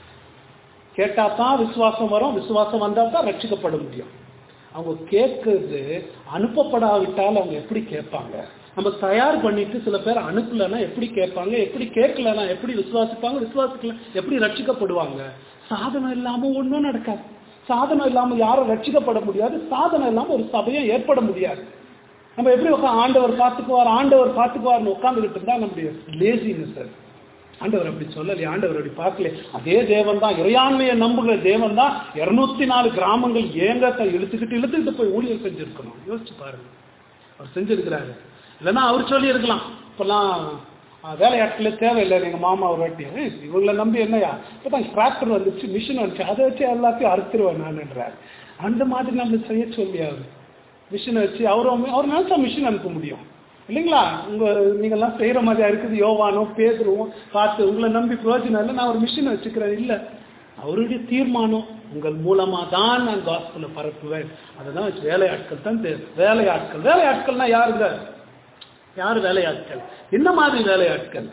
கேட்டா தான் விசுவாசம் வரும் விசுவாசம் வந்தா தான் ரட்சிக்கப்பட முடியும் அவங்க கேட்கறது அனுப்பப்படாவிட்டால் அவங்க எப்படி கேட்பாங்க நம்ம தயார் பண்ணிட்டு சில பேர் அனுப்பலைன்னா எப்படி கேட்பாங்க எப்படி கேட்கலன்னா எப்படி விசுவாசிப்பாங்க விசுவாசிக்கல எப்படி ரட்சிக்கப்படுவாங்க சாதனம் இல்லாம ஒண்ணும் நடக்காது சாதனம் இல்லாம யாரும் ரட்சிக்கப்பட முடியாது சாதனம் இல்லாம ஒரு சபையை ஏற்பட முடியாது நம்ம எப்படி உட்கா ஆண்டவர் பார்த்துக்குவார் ஆண்டவர் பார்த்துக்குவார்னு உட்காந்துக்கிட்டு இருந்தா நம்முடைய லேசினஸ் அது ஆண்டவர் அப்படி சொல்லலையே ஆண்டவர் அப்படி பார்க்கல அதே தேவன் தான் இறையாண்மையை நம்புகிற தேவன் தான் இருநூத்தி நாலு கிராமங்கள் ஏங்கத்தை இழுத்துக்கிட்டு இழுத்துக்கிட்டு போய் ஊழியர் செஞ்சிருக்கணும் யோசிச்சு பாருங்க அவர் செஞ்சிருக்கிறாரு இல்லைன்னா அவர் சொல்லி இருக்கலாம் இப்பெல்லாம் அஹ், வேலையாட்களே தேவையில்லை எங்க மாமா ஒரு வாட்டி "ஏய், இவங்களை நம்பி என்னையா இப்பதான் டிராக்டர் வந்துச்சு மிஷின் வந்துச்சு அதை வச்சு எல்லாத்தையும் அறுத்துருவேன் நான்ன்றார் அந்த மாதிரி நம்ம செய்ய சொல்லி அவர் மிஷினை வச்சு அவரும் அவர் நினைச்சா மிஷின் அனுப்ப முடியும் இல்லைங்களா உங்க நீங்கெல்லாம் செய்யற மாதிரியா இருக்குது யோவானோ பேதுருவோம் பார்த்து உங்களை நம்பி பிரயோஜனம் இல்லை நான் ஒரு மிஷினை வச்சுக்கிறேன் இல்ல அவருடைய தீர்மானம் உங்கள் மூலமா தான் நான் காஸ்பலை பரப்புவேன் அதுதான் வச்சு வேலையாட்கள் தான் தேவை வேலையாட்கள் வேலையாட்கள்னா யாருங்க யார் வேலையாட்கள் என்ன மாதிரி வேலையாட்கள்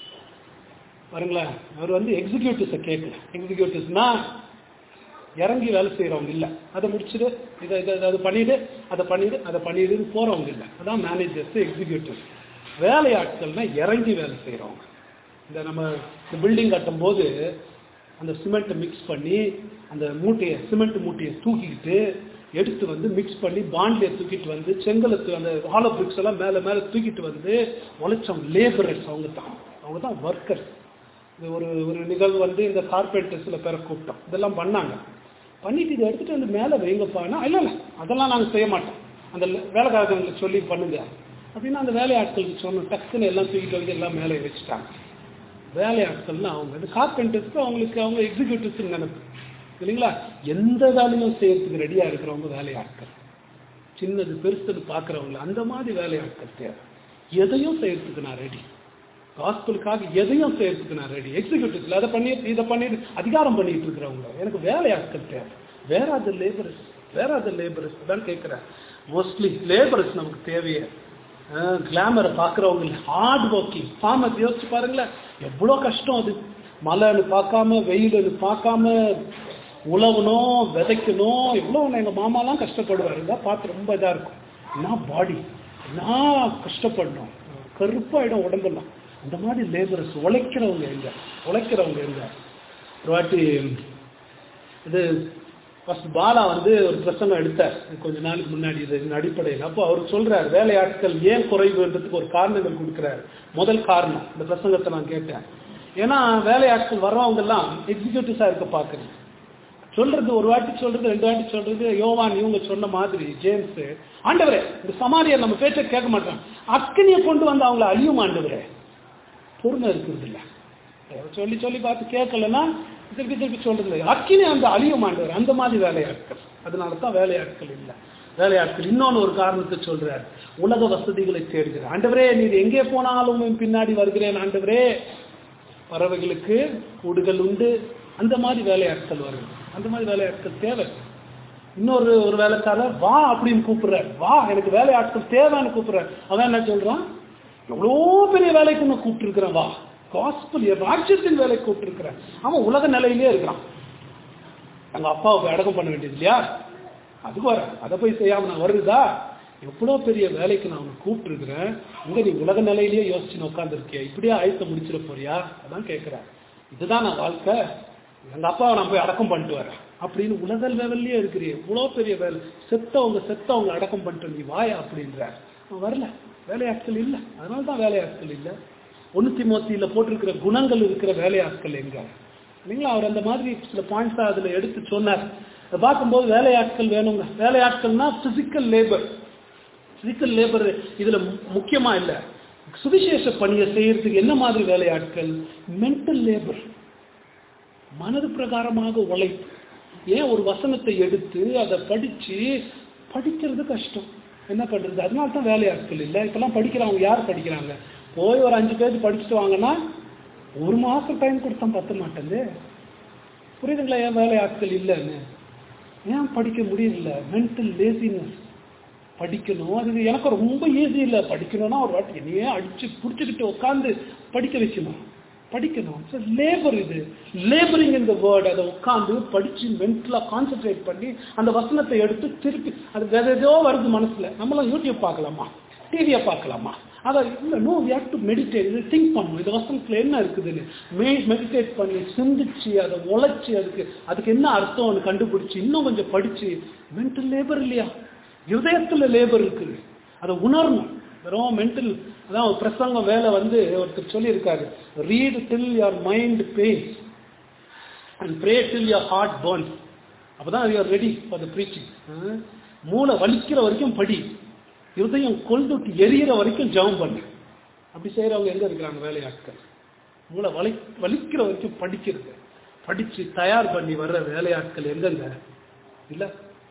பாருங்களேன் அவர் வந்து எக்ஸிக்யூட்டிவ்ஸை கேட்கல எக்ஸிக்யூட்டிவ்ஸ்னா இறங்கி வேலை செய்கிறவங்க இல்லை அதை முடிச்சுடு இதை இதை இதை- அதை பண்ணிடு அதை பண்ணிடு அதை பண்ணிடுன்னு போகிறவங்க இல்லை அதான் மேனேஜர்ஸ் எக்ஸிக்யூட்டிவ் வேலையாட்கள்னா இறங்கி வேலை செய்கிறவங்க இந்த நம்ம இந்த பில்டிங் கட்டும்போது அந்த சிமெண்ட்டை மிக்ஸ் பண்ணி அந்த மூட்டையை சிமெண்ட் மூட்டையை தூக்கிக்கிட்டு எடுத்து வந்து மிக்ஸ் பண்ணி பாண்டியை தூக்கிட்டு வந்து செங்கலை தூ- அந்த ஹாலோ பிரிக்ஸ் எல்லாம் மேலே மேலே தூக்கிட்டு வந்து உழைச்சவங்க லேபரர்ஸ் அவங்க தான் அவங்க தான் ஒர்க்கர்ஸ் இது ஒரு ஒரு நிகழ்வு வந்து இந்த கார்பெண்டர் சில பேரை கூப்பிட்டோம் இதெல்லாம் பண்ணாங்க பண்ணிட்டு இதை எடுத்துட்டு வந்து மேலே வைங்கப்பான்னா இல்லை இல்லை அதெல்லாம் நாங்கள் செய்ய மாட்டோம் அந்த ல- வேலைக்காரங்களுக்கு சொல்லி பண்ணுங்க அப்படின்னு அந்த வேலையாட்களுக்கு சொன்னோம் டக்குன்னு எல்லாம் தூக்கிட்டு வந்து எல்லாம் மேலே வச்சுட்டாங்க வேலையாட்கள்னா அவங்க இந்த கார்பெண்டர்ஸ்க்கு அவங்களுக்கு அவங்க எக்ஸிக்யூட்டிவ்ஸ் நினைப்பு இல்லைங்களா எந்த வேலையும் செய்யறதுக்கு ரெடியா இருக்கிறவங்க வேலையாட்கள் சின்னது பெருசுன்னு பார்க்குறவங்கள அந்த மாதிரி வேலையாட்கள் தேவை எதையும் செய்யறதுக்கு நான் ரெடி காஸ்பிளுக்காக எதையும் செய்யறதுக்கு நான் ரெடி எக்ஸிக்யூட்டிவ்ல அதை பண்ணி இதை பண்ணிட்டு அதிகாரம் பண்ணிட்டு இருக்கிறவங்க எனக்கு வேலையாட்கள் தேவை வேற அது லேபரஸ் வேற அது லேபரஸ் தான் கேட்குறேன் மோஸ்ட்லி லேபரஸ் நமக்கு தேவையே கிளாமரை பார்க்குறவங்க ஹார்ட் ஒர்க்கிங் ஃபார்மர் யோசிச்சு பாருங்களேன் எவ்வளோ கஷ்டம் அது மழைன்னு பார்க்காம வெயிலுன்னு பார்க்காம உழவணும் விதைக்கணும் எவ்வளோ எங்கள் மாமாலாம் கஷ்டப்படுவார் இதான் பார்த்து ரொம்ப இதாக இருக்கும் என்ன பாடி என்ன கஷ்டப்படணும் கருப்பாயிடும் உடம்பெல்லாம் அந்த மாதிரி லேபரஸ் உழைக்கிறவங்க எங்க உழைக்கிறவங்க எங்க ஒரு வாட்டி இது ஃபர்ஸ்ட் பாலா வந்து ஒரு பிரசங்கம் எடுத்தார் கொஞ்ச நாளுக்கு முன்னாடி இது அடிப்படையில் அப்போ அவர் சொல்றார் வேலையாட்கள் ஏன் குறைவுன்றதுக்கு ஒரு காரணங்கள் கொடுக்குறாரு முதல் காரணம் இந்த பிரசங்கத்தை நான் கேட்டேன் ஏன்னா வேலையாட்கள் வர்றவங்க எல்லாம் எக்ஸிக்யூட்டிவ்ஸா இருக்க பார்க்குறேன் சொல்றது ஒரு வாட்டி சொல்றது ரெண்டு வாட்டி சொல்றது யோவான் இவங்க சொன்ன மாதிரி ஜேம்ஸ் ஆண்டவரே இந்த சமாரியர் நம்ம பேச்சை கேட்க மாட்டோம் அக்கனியை கொண்டு வந்து அவங்கள அழியும் ஆண்டவரே பொறுமை இருக்கிறது இல்ல சொல்லி சொல்லி பார்த்து கேட்கலன்னா திருப்பி திருப்பி சொல்றது இல்லை அக்கினி அந்த அழியும் ஆண்டவர் அந்த மாதிரி வேலையாட்கள் அதனால தான் வேலையாட்கள் இல்லை வேலையாட்கள் இன்னொன்னு ஒரு காரணத்தை சொல்றார் உலக வசதிகளை தேடுகிறார் ஆண்டவரே நீர் எங்கே போனாலும் உன் பின்னாடி வருகிறேன் ஆண்டவரே பறவைகளுக்கு கூடுகள் உண்டு அந்த மாதிரி வேலையாட்கள் வரும் அந்த மாதிரி வேலையாட்கள் தேவை இன்னொரு ஒரு வேலைக்காரர் வா அப்படின்னு கூப்பிடுறார் வா எனக்கு வேலையாட்கள் தேவைன்னு கூப்பிடுறார் அவன் என்ன சொல்றான் எவ்வளோ பெரிய வேலைக்கு நான் கூப்பிட்டு இருக்கிறேன் வா காஸ்பிள் ராஜ்யத்தின் வேலை கூப்பிட்டு இருக்கிறேன் அவன் உலக நிலையிலே இருக்கிறான் அங்க அப்பாவை போய் அடக்கம் பண்ண வேண்டியது இல்லையா அதுக்கு வர அதை போய் செய்யாம நான் வருதா எவ்வளோ பெரிய வேலைக்கு நான் உன்னை கூப்பிட்டுருக்கிறேன் இங்க நீ உலக நிலையிலேயே யோசிச்சு உட்காந்துருக்கிய இப்படியே ஆயத்தை முடிச்சிட போறியா அதான் கேட்கிறேன் இதுதான் நான் வாழ்க்கை எங்க அப்பாவை நான் போய் அடக்கம் பண்ணிட்டு வரேன் அப்படின்னு உலக லெவல்லயே இருக்கிறீ இவ்வளோ பெரிய வேலை செத்தவங்க செத்தவங்க அடக்கம் பண்ணிட்டு நீ வாயா அப்படின்ற அவன் வரல வேலையாட்கள் இல்லை அதனால தான் வேலையாட்கள் இல்லை ஒன்று திமோத்தியில் போட்டிருக்கிற குணங்கள் இருக்கிற வேலையாட்கள் எங்க இல்லைங்களா அவர் அந்த மாதிரி சில பாயிண்ட்ஸாக அதில் எடுத்து சொன்னார் அதை பார்க்கும்போது வேலையாட்கள் வேணுங்க வேலையாட்கள்னா பிசிக்கல் லேபர் பிசிக்கல் லேபர் இதுல மு- முக்கியமா இல்ல சுவிசேஷ பணியை செய்யறதுக்கு என்ன மாதிரி வேலையாட்கள் மென்டல் லேபர் மனது பிரகாரமாக உழைப்பு ஏன் ஒரு வசனத்தை எடுத்து அதை படிச்சு படிக்கிறது கஷ்டம் என்ன பண்றது அதனால தான் வேலையாட்கள் இல்லை இப்பெல்லாம் படிக்கிறவங்க யார் படிக்கிறாங்க போய் ஒரு அஞ்சு பேர் படிச்சுட்டு வாங்கன்னா ஒரு மாசம் டைம் கொடுத்தா பத்த மாட்டேங்குது புரியுதுங்களா ஏன் வேலையாட்கள் இல்லைன்னு ஏன் படிக்க முடியல மென்டல் லேசினஸ் படிக்கணும் அது எனக்கு ரொம்ப ஈஸி இல்லை படிக்கணும்னா ஒரு வாட்டி என்னையே அடிச்சு பிடிச்சிக்கிட்டு உட்காந்து படிக்க வைக்கணும் படிக்கணும் சார் லேபர் இது லேபரிங் இந்த வேர்ட் அதை உட்காந்து படிச்சு மென்டலாக கான்சென்ட்ரேட் பண்ணி அந்த வசனத்தை எடுத்து திருப்பி அது வேற ஏதோ வருது மனசுல நம்மளாம் யூடியூப் பார்க்கலாமா டிவியை பார்க்கலாமா அதை இல்லை no we have to meditate இது திங்க் பண்ணணும் இந்த வசனத்தில் என்ன இருக்குதுன்னு மெ மெடிடேட் பண்ணி சிந்திச்சு அதை உழைச்சி அதுக்கு அதுக்கு என்ன அர்த்தம்னு கண்டுபிடிச்சி இன்னும் கொஞ்சம் படிச்சு மென்டல் லேபர் இல்லையா இருதயத்தில் லேபர் இருக்குது அதை உணரணும் வெறும் மென்டல் அதான் ஒரு பிரசங்கம் வேலை வந்து ஒருத்தர் சொல்லியிருக்காரு read till your mind pains and pray till your heart burns அப்பதான் you are ready for the preaching மூளை வலிக்கிற வரைக்கும் படி இருதயம் கொல்துட்டு எரியிற வரைக்கும் ஜெபம் பண்ணு அப்படி செய்யறவங்க எங்க இருக்கிறாங்க வேலையாட்கள் மூளை வலி வலிக்கிற வரைக்கும் படிக்கிறது படிச்சு தயார் பண்ணி வர்ற வேலையாட்கள் எங்கங்க இல்ல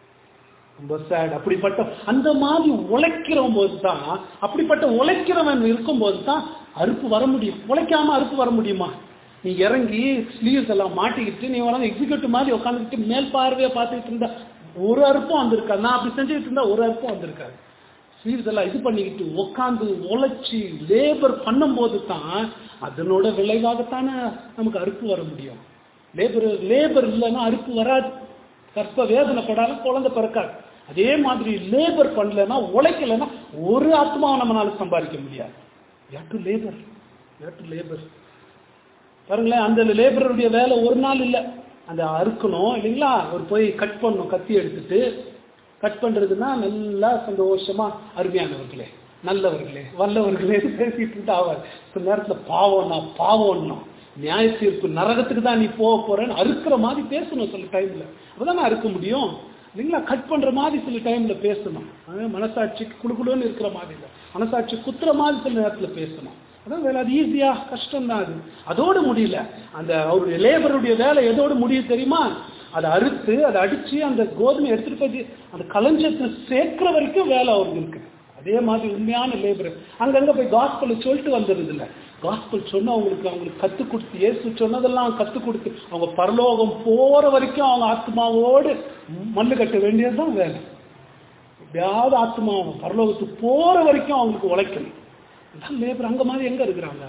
ரொம்ப சேட் அப்படிப்பட்ட அந்த மாதிரி உழைக்கிறவன் போது தான் அப்படிப்பட்ட உழைக்கிறவன் இருக்கும்போது தான் அறுப்பு வர முடியும் உழைக்காம அறுப்பு வர முடியுமா நீ இறங்கி ஸ்லீவ்ஸ் எல்லாம் மாட்டிக்கிட்டு நீ வந்து எக்ஸிக்யூட்டிவ் மாதிரி உட்காந்துக்கிட்டு மேல் பார்வையை பார்த்துக்கிட்டு இருந்தா ஒரு அறுப்பும் வந்திருக்காது நான் அப்படி செஞ்சுக்கிட்டு இருந்தா ஒரு அறுப்பும் வந்திருக்காது ஸ்லீவ்ஸ் எல்லாம் இது பண்ணிக்கிட்டு உட்காந்து உழைச்சி லேபர் பண்ணும்போது தான் அதனோட விளைவாகத்தானே நமக்கு அறுப்பு வர முடியும் லேபர் லேபர் இல்லைன்னா அறுப்பு வராது கற்ப வேதனைப்படாலும் குழந்தை பிறக்காது அதே மாதிரி லேபர் பண்ணலன்னா உழைக்கலைன்னா ஒரு ஆத்மாவை நம்மளால சம்பாதிக்க முடியாது டு லேபர் டு லேபர் பாருங்களேன் அந்த லேபருடைய வேலை ஒரு நாள் இல்லை அந்த அறுக்கணும் இல்லைங்களா ஒரு போய் கட் பண்ணணும் கத்தி எடுத்துட்டு கட் பண்றதுன்னா நல்லா சந்தோஷமா அருமையானவர்களே நல்லவர்களே வல்லவர்களே பேசிட்டு இருந்தா ஆவார் சில நேரத்துல பாவம்னா பாவம்னா நியாய தீர்ப்பு நரகத்துக்கு தான் நீ போக போறேன்னு அறுக்கிற மாதிரி பேசணும் சில டைம்ல அப்பதான் அறுக்க முடியும் இல்லைங்களா கட் பண்ற மாதிரி சில டைம்ல பேசணும் அஹ் மனசாட்சி குழுக்குழுன்னு இருக்கிற மாதிரி இல்லை மனசாட்சி குத்துற மாதிரி சில நேரத்துல பேசணும் அதான் வேலை அது ஈஸியா கஷ்டம் தான் அது அதோடு முடியல அந்த அவருடைய லேபருடைய வேலை எதோடு முடியும் தெரியுமா அதை அறுத்து அதை அடிச்சு அந்த கோதுமை எடுத்துட்டு போய் அந்த களஞ்சத்தை சேர்க்கிற வரைக்கும் வேலை அவருக்கு இருக்கு அதே மாதிரி உண்மையான லேபர் அங்கங்க போய் காஸ்பல் சொல்லிட்டு வந்துடுது இல்ல காஸ்பல் சொன்னா அவங்களுக்கு அவங்களுக்கு கத்து கொடுத்து இயேசு சொன்னதெல்லாம் கத்து கொடுத்து அவங்க பரலோகம் போற வரைக்கும் அவங்க ஆத்மாவோடு மண்ணு கட்ட வேண்டியதுதான் வேலை எப்படியாவது ஆத்மா பரலோகத்துக்கு போற வரைக்கும் அவங்களுக்கு உழைக்கணும் இதான் லேபர் அங்க மாதிரி எங்க இருக்கிறாங்க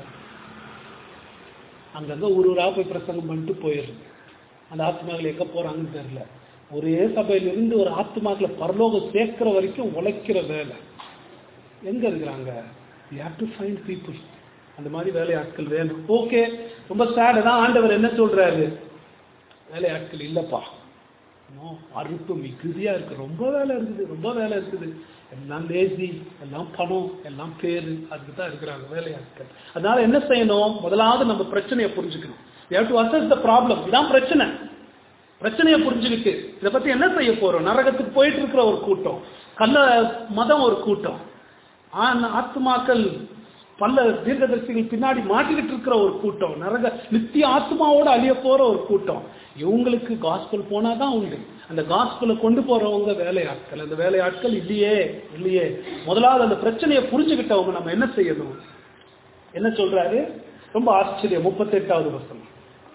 அங்கங்க ஒரு ஊரா போய் பிரசங்கம் பண்ணிட்டு போயிடுது அந்த ஆத்மாக்கள் எங்க போறாங்கன்னு தெரியல ஒரே சபையில இருந்து ஒரு ஆத்மாக்களை பரலோகம் சேர்க்கிற வரைக்கும் உழைக்கிற வேலை எங்க இருக்கிறாங்க you have to find people அந்த மாதிரி வேலையாட்கள் வேணும் ஓகே ரொம்ப சேடு தான் ஆண்டவர் என்ன சொல்றாரு வேலையாட்கள் இல்லப்பா இன்னும் அறுப்பு மிகுதியா இருக்கு ரொம்ப வேலை இருக்குது ரொம்ப வேலை இருக்குது எல்லாம் லேசி எல்லாம் பணம் எல்லாம் பேரு அதுக்கு தான் இருக்கிறாங்க வேலையாட்கள் அதனால என்ன செய்யணும் முதலாவது நம்ம பிரச்சனையை புரிஞ்சுக்கணும் you have to assess the problem இதான் பிரச்சனை பிரச்சனையை புரிஞ்சுக்கிட்டு இதை பத்தி என்ன செய்ய போறோம் நரகத்துக்கு போயிட்டு இருக்கிற ஒரு கூட்டம் கள்ள மதம் ஒரு கூட்டம் ஆன ஆத்மாக்கள் பல தீர்க்கதரிசிகள் பின்னாடி மாட்டிக்கிட்டு இருக்கிற ஒரு கூட்டம் நரக நித்திய ஆத்மாவோட அழிய போற ஒரு கூட்டம் இவங்களுக்கு காஸ்பல் போனாதான் உண்டு அந்த காஸ்பலை கொண்டு போறவங்க வேலையாட்கள் அந்த வேலையாட்கள் இல்லையே இல்லையே முதலாவது அந்த பிரச்சனையை புரிஞ்சுக்கிட்டவங்க நம்ம என்ன செய்யணும் என்ன சொல்றாரு ரொம்ப ஆச்சரியம் முப்பத்தெட்டாவது வருஷம்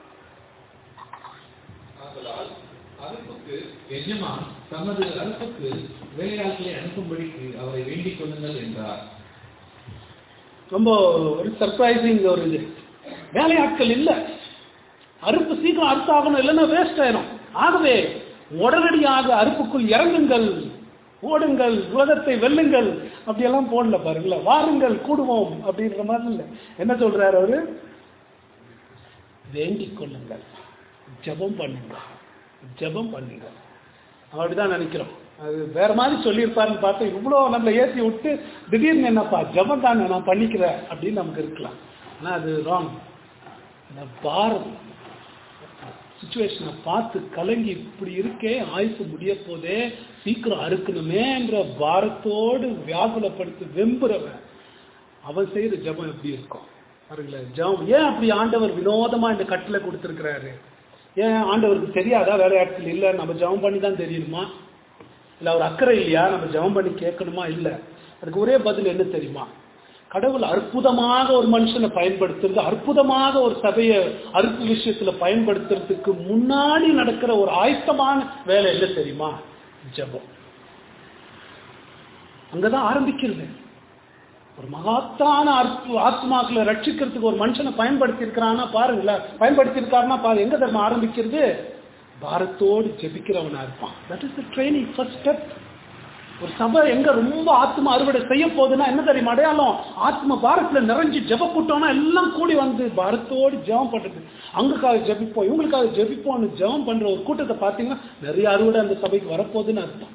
ஆதலால் அறுப்புக்கு எஜமான் தமது அறுப்புக்கு வேலையாட்களை அனுப்பும்படிக்கு அவரை வேண்டிக் கொள்ளுங்கள் என்றார் ரொம்ப ஒரு சர்ப்ரைசிங் ஒரு இது வேலையாட்கள் இல்ல அறுப்பு சீக்கிரம் அறுத்து ஆகணும் இல்லைன்னா வேஸ்ட் ஆயிரும் ஆகவே உடனடியாக அறுப்புக்குள் இறங்குங்கள் ஓடுங்கள் உலகத்தை வெல்லுங்கள் அப்படியெல்லாம் போடல பாருங்களேன் வாருங்கள் கூடுவோம் அப்படின்ற மாதிரி இல்லை என்ன சொல்றாரு அவரு வேண்டிக் கொள்ளுங்கள் ஜெபம் பண்ணுங்க ஜெபம் பண்ணுங்க அப்படிதான் நினைக்கிறோம் அது வேற மாதிரி சொல்லியிருப்பாருன்னு பார்த்தா இவ்வளோ நம்மளை ஏற்றி விட்டு திடீர்னு என்னப்பா ஜெபம் தானே நான் பண்ணிக்கிறேன் அப்படின்னு நமக்கு இருக்கலாம் ஆனால் அது ராங் அந்த பாரம் சுச்சுவேஷனை பார்த்து கலங்கி இப்படி இருக்கே ஆயுசு முடிய போதே சீக்கிரம் அறுக்கணுமேன்ற பாரத்தோடு வியாகுலப்படுத்தி வெம்புறவன் அவன் செய்யற ஜெபம் எப்படி இருக்கும் பாருங்களேன் ஜெபம் ஏன் அப்படி ஆண்டவர் வினோதமா இந்த கட்டில கொடுத்துருக்கிறாரு ஏன் ஆண்டவருக்கு தெரியாதா வேலையாட்கள் இல்லை நம்ம ஜெபம் பண்ணி தான் தெரியணுமா இல்லை அவர் அக்கறை இல்லையா நம்ம ஜெபம் பண்ணி கேட்கணுமா இல்லை அதுக்கு ஒரே பதில் என்ன தெரியுமா கடவுள் அற்புதமாக ஒரு மனுஷனை பயன்படுத்துறது அற்புதமாக ஒரு சபையை அற்பு விஷயத்துல பயன்படுத்துறதுக்கு முன்னாடி நடக்கிற ஒரு ஆயத்தமான வேலை என்ன தெரியுமா ஜெபம் அங்கதான் ஆரம்பிக்கிறது ஒரு மகாத்தான அற்பு ஆத்மாக்களை ரட்சிக்கிறதுக்கு ஒரு மனுஷனை பயன்படுத்தி இருக்கிறான்னா பாருங்களேன் பயன்படுத்தி இருக்காருன்னா பாரு எங்க தர்மம் ஆரம்பிக்கிறது பாரத்தோடு ஜெபிக்கிறவனா இருப்பான் that is the training first step ஒரு சபை எங்க ரொம்ப ஆத்ம அறுவடை செய்ய போகுதுன்னா என்ன தெரியுமா அடையாளம் ஆத்ம பாரத்துல நிறைஞ்சு ஜெப கூட்டம்னா எல்லாம் கூடி வந்து பாரத்தோடு ஜெபம் பண்றது அங்குக்காக ஜெபிப்போம் இவங்களுக்காக ஜெபிப்போம்னு ஜெபம் பண்ற ஒரு கூட்டத்தை பார்த்தீங்கன்னா நிறைய அறுவடை அந்த சபைக்கு வரப்போகுதுன்னு அர்த்தம்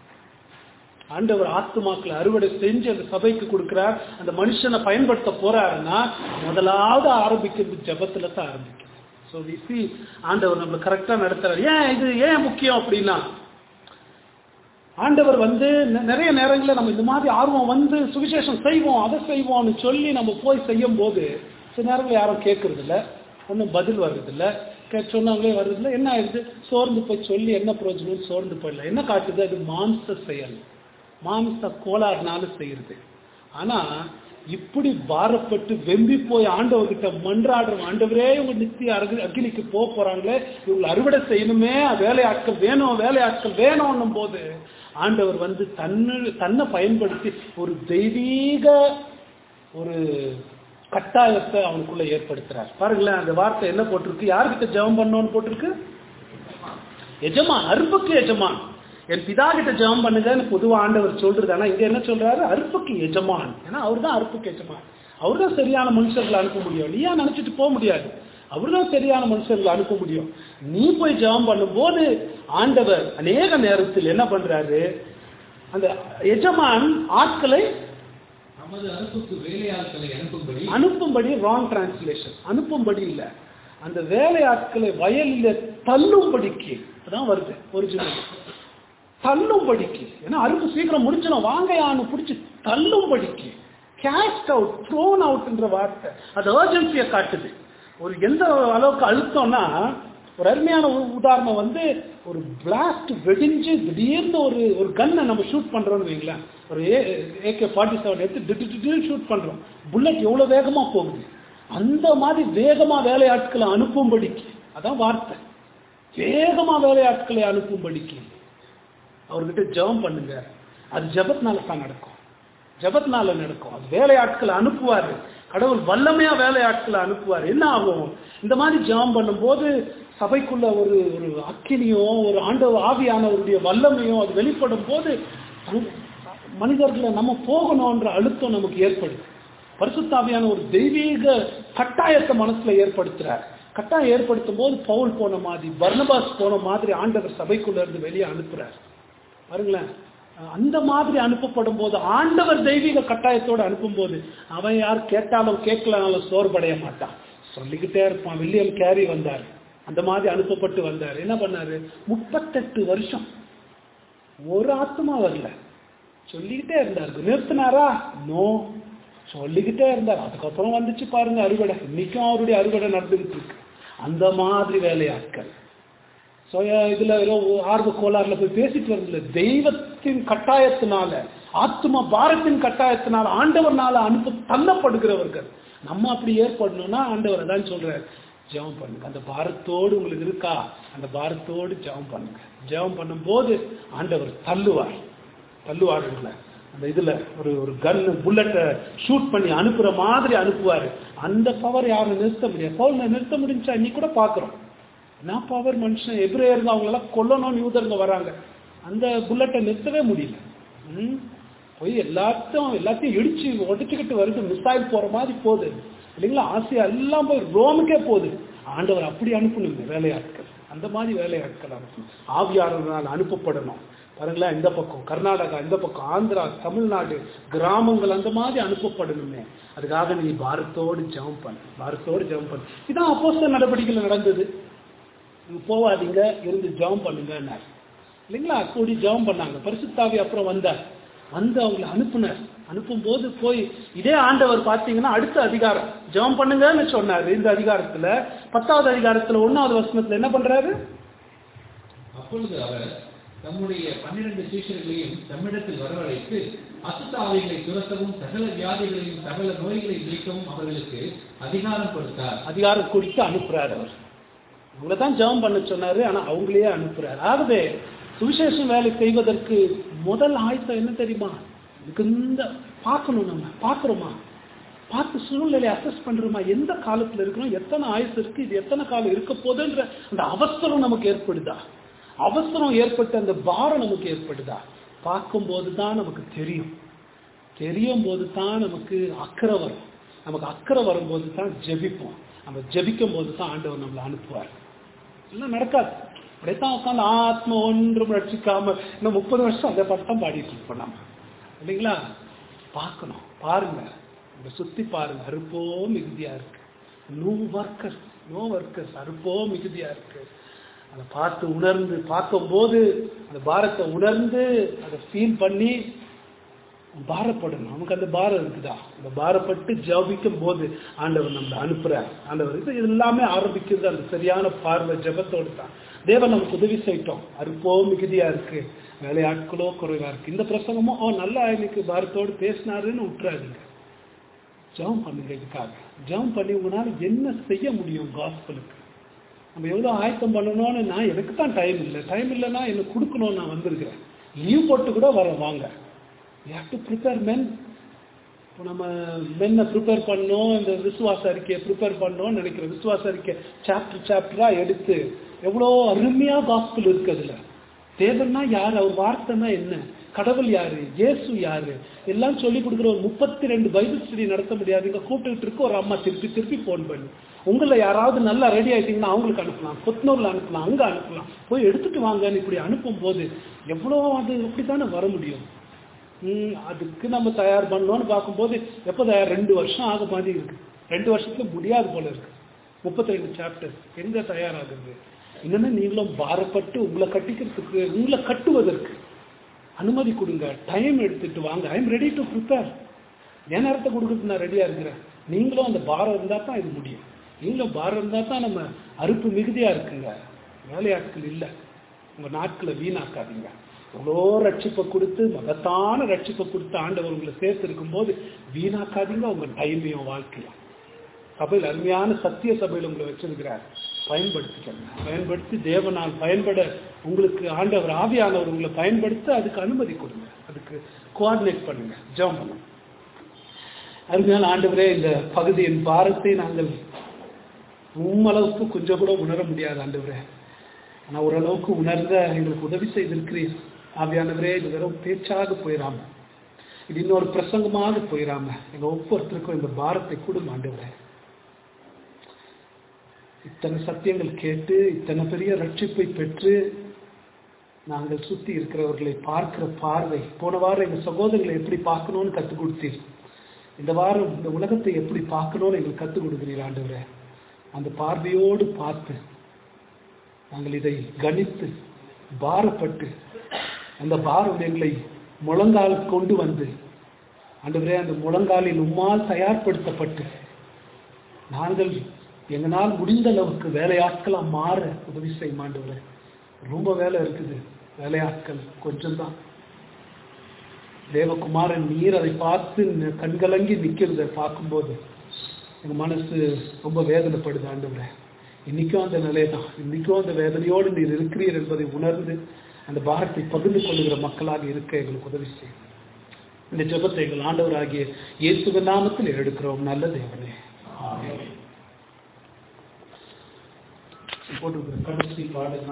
ஆண்டவர் ஆத்மாக்களை அறுவடை செஞ்சு அந்த சபைக்கு கொடுக்கிறார் அந்த மனுஷனை பயன்படுத்த போறாருன்னா முதலாவது ஆரம்பிக்கிறது ஜெபத்துல தான் ஆரம்பிக்கும் ஸோ வி சி ஆண்டவர் நம்மளை கரெக்டாக நடத்துறாரு ஏன் இது ஏன் முக்கியம் அப்படின்னா ஆண்டவர் வந்து நெ- நிறைய நேரங்களில் நம்ம இந்த மாதிரி ஆர்வம் வந்து சுவிசேஷம் செய்வோம் அதை செய்வோம்னு சொல்லி நம்ம போய் செய்யும் போது சில நேரங்களில் யாரும் கேட்கறது இல்ல ஒன்றும் பதில் வர்றதில்ல கே சொன்னவங்களே வர்றதில்ல என்ன ஆயிடுது சோர்ந்து போய் சொல்லி என்ன பிரயோஜனம் சோர்ந்து போயிடல என்ன காட்டுது அது மாம்ச செயல் மாம்ச கோளாறுனால செய்யறது ஆனா இப்படி பாரப்பட்டு வெம்பி போய் ஆண்டவர்கிட்ட மன்றாடுற ஆண்டவரே இவங்க நித்திய அருகு அக்னிக்கு போக போறாங்களே இவங்களை அறுவடை செய்யணுமே வேலையாட்கள் வேணும் வேலையாட்கள் வேணும்னும் போது ஆண்டவர் வந்து தன்னு தன்னை பயன்படுத்தி ஒரு தெய்வீக ஒரு கட்டாயத்தை அவனுக்குள்ள ஏற்படுத்துறார் பாருங்களேன் அந்த வார்த்தை என்ன போட்டிருக்கு யார்கிட்ட ஜெபம் பண்ணோன்னு போட்டிருக்கு எஜமான் அறுப்புக்கு எஜமான் என் பிதா கிட்ட ஜெபம் பண்ணுங்கன்னு பொதுவா ஆண்டவர் சொல்றது ஆனா இங்க என்ன சொல்றாரு அறுப்புக்கு எஜமான் ஏன்னா அவர் தான் அறுப்புக்கு எஜமான் அவர் தான் சரியான மனுஷர்களை அனுப்ப முடியும் நீயா நினைச்சிட்டு போக முடியாது அவர் தான் சரியான மனுஷர்களை அனுப்ப முடியும் நீ போய் ஜெபம் பண்ணும்போது ஆண்டவர் அநேக நேரத்தில் என்ன பண்றாரு அந்த எஜமான் ஆட்களை நமது அறுப்புக்கு வேலையாட்களை அனுப்பும்படி அனுப்பும்படி ராங் டிரான்ஸ்லேஷன் அனுப்பும்படி இல்ல அந்த வேலையாட்களை வயலில தள்ளும்படிக்கு அதான் வருது ஒரிஜினல் தள்ளும்படிக்கு ஏன்னா அறுப்பு சீக்கிரம் முடிஞ்சிடும் வாங்கையான்னு பிடிச்சி தள்ளும்படிக்கு கேஸ்ட் அவுட் த்ரோன் அவுட்ன்ற வார்த்தை அது அர்ஜென்சியை காட்டுது ஒரு எந்த அளவுக்கு அழுத்தம்னா ஒரு அருமையான ஒரு உதாரணம் வந்து ஒரு பிளாஸ்ட் வெடிஞ்சு திடீர்னு ஒரு ஒரு கன்னை நம்ம ஷூட் பண்றோம்னு வைங்களேன் ஒரு ஏகே ஃபார்ட்டி செவன் எடுத்து திட்டு திடீர்னு ஷூட் பண்றோம் புல்லட் எவ்வளவு வேகமா போகுது அந்த மாதிரி வேகமா வேலையாட்களை அனுப்பும்படிக்கு அதான் வார்த்தை வேகமா வேலையாட்களை அனுப்பும்படிக்கு அவர்கிட்ட ஜெபம் பண்ணுங்க அது ஜெபத்தினால தான் நடக்கும் ஜெபத்தினால நடக்கும் அது வேலையாட்களை அனுப்புவாரு கடவுள் வல்லமையா வேலையாட்களை அனுப்புவார் என்ன ஆகும் இந்த மாதிரி ஜெபம் பண்ணும்போது சபைக்குள்ள ஒரு ஒரு அக்கினியோ ஒரு ஆண்டவ ஆவியானவருடைய வல்லமையோ அது வெளிப்படும் போது தங்க- மனிதர்களை நம்ம போகணும்ன்ற அழுத்தம் நமக்கு ஏற்படுது பரிசுத்தாவியான ஒரு தெய்வீக கட்டாயத்தை மனசுல ஏற்படுத்துறார் கட்டாயம் ஏற்படுத்தும் போது பவுல் போன மாதிரி பர்னபாஸ் போன மாதிரி ஆண்டவர் சபைக்குள்ள இருந்து வெளியே அனுப்புறார் பாருங்களேன் அஹ் அந்த மாதிரி அனுப்பப்படும் போது ஆண்டவர் தெய்வீக கட்டாயத்தோடு அனுப்பும்போது அவன் யார் கேட்டாலும் கேட்கலனாலும் சோர்வடைய மாட்டான் சொல்லிக்கிட்டே இருப்பான் வில்லியம் கேரி வந்தார் அந்த மாதிரி அனுப்பப்பட்டு வந்தார் என்ன பண்ணாரு முப்பத்தெட்டு வருஷம் ஒரு ஆத்மா வரல சொல்லிக்கிட்டே இருந்தார் நிறுத்தினாரா நோ சொல்லிக்கிட்டே இருந்தார் அதுக்கப்புறம் வந்துச்சு பாருங்க அறுவடை இன்னைக்கும் அவருடைய அறுவடை நடந்துகிட்டு இருக்கு அந்த மாதிரி வேலையாட்கள் ஸோ இதுல ஏதோ ஆர்வ கோளாறுல போய் பேசிட்டு வரதில்ல தெய்வத்தின் கட்டாயத்தினால ஆத்ம பாரத்தின் கட்டாயத்தினால ஆண்டவர்னால அனுப்ப தள்ளப்படுகிறவர்கள் நம்ம அப்படி ஏற்படணும்னா ஆண்டவர் அதான் சொல்றார் ஜெபம் பண்ணுங்க அந்த பாரத்தோடு உங்களுக்கு இருக்கா அந்த பாரத்தோடு ஜெபம் பண்ணுங்க ஜெபம் பண்ணும்போது ஆண்டவர் தள்ளுவார் தள்ளுவார் உங்களை அந்த இதுல ஒரு ஒரு கன் புல்லட்டை ஷூட் பண்ணி அனுப்புற மாதிரி அனுப்புவாரு அந்த பவர் யாரும் நிறுத்த முடியாது பவுல் நிறுத்த முடிஞ்சா இன்னைக்கு கூட பாக்குறோம் நான் பவர் மனுஷன் எப்ரேயருங்க அவங்களெல்லாம் கொல்லணும்னு யூதருங்க வராங்க அந்த புல்லட்டை நிறுத்தவே முடியல ம் போய் எல்லாத்தையும் எல்லாத்தையும் இடிச்சு உடச்சுக்கிட்டு வருது மிசைல் போற மாதிரி போகுது இல்லைங்களா ஆசியா எல்லாம் போய் ரோமுக்கே போகுது ஆண்டவர் அப்படி அனுப்பணுங்க வேலையாட்கள் அந்த மாதிரி வேலையாட்கள் அனுப்பணும் ஆவியாளர்களால் அனுப்பப்படணும் பாருங்களேன் இந்த பக்கம் கர்நாடகா இந்த பக்கம் ஆந்திரா தமிழ்நாடு கிராமங்கள் அந்த மாதிரி அனுப்பப்படணுமே அதுக்காக நீ பாரத்தோடு ஜெபம் பண்ணு பாரத்தோடு ஜெபம் பண்ணு இதான் அப்போஸ்தல நடவடிக்கைகள் நடந்தது நீங்க போவாதீங்க இருந்து ஜெபம் பண்ணுங்கன்னார் இல்லைங்களா கூடி ஜெபம் பண்ணாங்க பரிசுத்தாவி அப்புறம் வந்தார் வந்து அவங்களை அனுப்புனார் அனுப்பும் போது போய் இதே ஆண்டவர் பார்த்தீங்கன்னா அடுத்த அதிகாரம் ஜெபம் பண்ணுங்கன்னு சொன்னாரு இந்த அதிகாரத்துல பத்தாவது அதிகாரத்துல ஒன்னாவது வசனத்துல என்ன பண்றாரு அப்பொழுது அவர் தம்முடைய பன்னிரண்டு சீஷர்களையும் தம்மிடத்தில் வரவழைத்து அசுத்தாவிகளை துரத்தவும் சகல வியாதிகளையும் சகல நோய்களை நீக்கவும் அவர்களுக்கு அதிகாரம் கொடுத்தார் அதிகாரம் கொடுத்து அனுப்புறாரு அவர் அவங்கள தான் ஜெபம் பண்ண சொன்னாரு ஆனா அவங்களையே அனுப்புறாரு ஆகவே சுவிசேஷம் வேலை செய்வதற்கு முதல் ஆயத்தம் என்ன தெரியுமா மிகுந்த பார்க்கணும் நம்ம பார்க்குறோமா பார்த்து சூழ்நிலையை அசஸ் பண்றோமா எந்த காலத்துல இருக்கிறோம் எத்தனை ஆயுசு இருக்கு இது எத்தனை காலம் இருக்க போதுன்ற அந்த அவசரம் நமக்கு ஏற்படுதா அவசரம் ஏற்பட்ட அந்த பாரம் நமக்கு ஏற்படுதா பார்க்கும்போது தான் நமக்கு தெரியும் தெரியும் போது தான் நமக்கு அக்கறை வரும் நமக்கு அக்கறை வரும்போது தான் ஜெபிப்போம் நம்ம ஜெபிக்கும் போது தான் ஆண்டவர் நம்மளை அனுப்புவார் இல்லை நடக்காது அப்படித்தான் உட்காந்து ஆத்ம ஒன்றும் ரட்சிக்காம இன்னும் முப்பது வருஷம் அதை பட்டம் பாடிட்டு இருப்போம் நம்ம இல்லைங்களா பார்க்கணும் பாருங்க இங்க சுத்தி பாருங்க அறுப்போ மிகுதியா இருக்கு நோ ஒர்க்கர்ஸ் நோ ஒர்க்கர்ஸ் அறுப்போ மிகுதியா இருக்கு அதை பார்த்து உணர்ந்து பார்க்கும்போது அந்த பாரத்தை உணர்ந்து அதை ஃபீல் பண்ணி பாரப்படணும் நமக்கு அந்த பாரம் இருக்குதா அந்த பாரப்பட்டு ஜபிக்கும் போது ஆண்டவர் நம்மளை அனுப்புறார் ஆண்டவர் இது எல்லாமே ஆரம்பிக்கிறது அந்த சரியான பார்வை ஜபத்தோடு தான் தேவன் நமக்கு உதவி செய்யட்டோம் அறுப்போ மிகுதியா இருக்கு வேலையாட்களோ குறைவா இருக்கு இந்த பிரசங்கமும் அவன் நல்லா இன்னைக்கு பாரத்தோடு பேசினாருன்னு விட்டுறாதீங்க ஜெபம் பண்ணுங்க இதுக்காக ஜெபம் பண்ணி உங்களால என்ன செய்ய முடியும் காஸ்பலுக்கு நம்ம எவ்வளோ ஆயத்தம் பண்ணணும்னு நான் எனக்கு தான் டைம் இல்லை டைம் இல்லைன்னா எனக்கு கொடுக்கணும்னு நான் வந்திருக்கிறேன் லீவ் போட்டு கூட வரேன் வாங்க you have to prepare men இப்போ நம்ம மென்னை ப்ரிப்பேர் பண்ணோம் இந்த விசுவாச அறிக்கையை ப்ரிப்பேர் பண்ணோம்னு நினைக்கிறேன் விசுவாச அறிக்கை சாப்டர் சாப்டராக எடுத்து எவ்வளோ அருமையாக காஸ்பிள் இருக்கு அதில் தேவன்னா யார் அவர் வார்த்தைனா என்ன கடவுள் யாரு இயேசு யாரு எல்லாம் சொல்லி கொடுக்குற ஒரு முப்பத்தி ரெண்டு பைபிள் ஸ்டடி நடத்த முடியாது இங்க கூப்பிட்டுட்டு இருக்கு ஒரு அம்மா திருப்பி திருப்பி ஃபோன் பண்ணி உங்களை யாராவது நல்லா ரெடி ஆயிட்டீங்கன்னா அவங்களுக்கு அனுப்பலாம் கொத்தனூர்ல அனுப்பலாம் அங்க அனுப்பலாம் போய் எடுத்துட்டு வாங்கன்னு இப்படி அனுப்பும் போது எவ்வளோ அது அப்படித்தானே வர முடியும் ம், அதுக்கு நம்ம தயார் பண்ணோம்னு பார்க்கும்போது எப்போ தயார் ரெண்டு வருஷம் ஆக மாதிரி இருக்கு ரெண்டு வருஷத்துல முடியாது போல இருக்கு முப்பத்தி ரெண்டு சாப்டர் எங்க தயாராகுது இன்னொன்னு நீங்களும் பாரப்பட்டு உங்களை கட்டிக்கிறதுக்கு உங்களை கட்டுவதற்கு அனுமதி கொடுங்க டைம் எடுத்துட்டு வாங்க I am ready to prepare என் நேரத்தை கொடுக்கறதுக்கு நான் ரெடியா இருக்கிறேன் நீங்களும் அந்த பாரம் இருந்தா தான் இது முடியும் நீங்களும் பாரம் இருந்தா தான் நம்ம அறுப்பு மிகுதியா இருக்குங்க வேலையாட்கள் இல்லை உங்க நாட்களை வீணாக்காதீங்க எவ்வளோ ரட்சிப்பை கொடுத்து மகத்தான ரட்சிப்பை கொடுத்து ஆண்டவர் உங்களை சேர்த்து இருக்கும்போது வீணாக்காதீங்க உங்க டைமையும் வாழ்க்கையும் சபையில் அருமையான சத்திய சபையில் உங்களை வச்சிருக்கிறார் பயன்படுத்திக்கங்க பயன்படுத்தி தேவனால் பயன்பட உங்களுக்கு ஆண்டவர் ஆவியானவர் உங்களை பயன்படுத்த அதுக்கு அனுமதி கொடுங்க அதுக்கு கோஆர்டினேட் பண்ணுங்க ஜெபம் பண்ணுங்க அருமையான ஆண்டவரே இந்த பகுதியின் பாரத்தை நாங்கள் உம்மளவுக்கு கொஞ்சம் கூட உணர முடியாது ஆண்டவரே ஆனா ஓரளவுக்கு உணர்ந்த எங்களுக்கு உதவி செய்திருக்கிறீர் ஆவியானவரே இது வெறும் பேச்சாக போயிடாம இது இன்னொரு பிரசங்கமாக போயிடாம எங்க ஒவ்வொருத்தருக்கும் இந்த பாரத்தை கொடுங்க ஆண்டவரே இத்தனை சத்தியங்கள் கேட்டு இத்தனை பெரிய ரட்சிப்பை பெற்று நாங்கள் சுத்தி இருக்கிறவர்களை பார்க்கிற பார்வை போன வாரம் எங்க சகோதரர்களை எப்படி பார்க்கணும்னு கற்றுக் கொடுத்தீர் இந்த வாரம் இந்த உலகத்தை எப்படி பார்க்கணும்னு எங்களுக்கு கற்றுக் கொடுக்கிறீர் ஆண்டவரே அந்த பார்வையோடு பார்த்து நாங்கள் இதை கணித்து பாரப்பட்டு அந்த பாரம் எங்களை முழங்கால் கொண்டு வந்து ஆண்டவரே அந்த முழங்காலில் உம்மால் தயார்படுத்தப்பட்டு நாங்கள் எங்களால் முடிந்த அளவுக்கு வேலையாட்களா மாற உதவி செய்யும் ஆண்டவரே ரொம்ப வேலை இருக்குது வேலையாட்கள் கொஞ்சம்தான் தேவகுமாரன் நீர் அதை பார்த்து ந- கண்கலங்கி நிக்கிறத பார்க்கும்போது எங்க மனசு ரொம்ப வேதனைப்படுது ஆண்டவரே இன்னைக்கும் அந்த நிலையை தான் இன்னைக்கும் அந்த வேதனையோடு நீர் இருக்கிறீர் என்பதை உணர்ந்து அந்த பாரத்தை பகிர்ந்து கொள்ளுகிற மக்களாக இருக்க எங்களுக்கு உதவி செய்யும் இந்த ஜெபத்தை எங்கள் ஆண்டவராகிய இயேசுவின் நாமத்தில் எடுக்கிறோம் நல்ல தேவனே ஆமென் போட்டிருக்கிற கடைசி பாடல்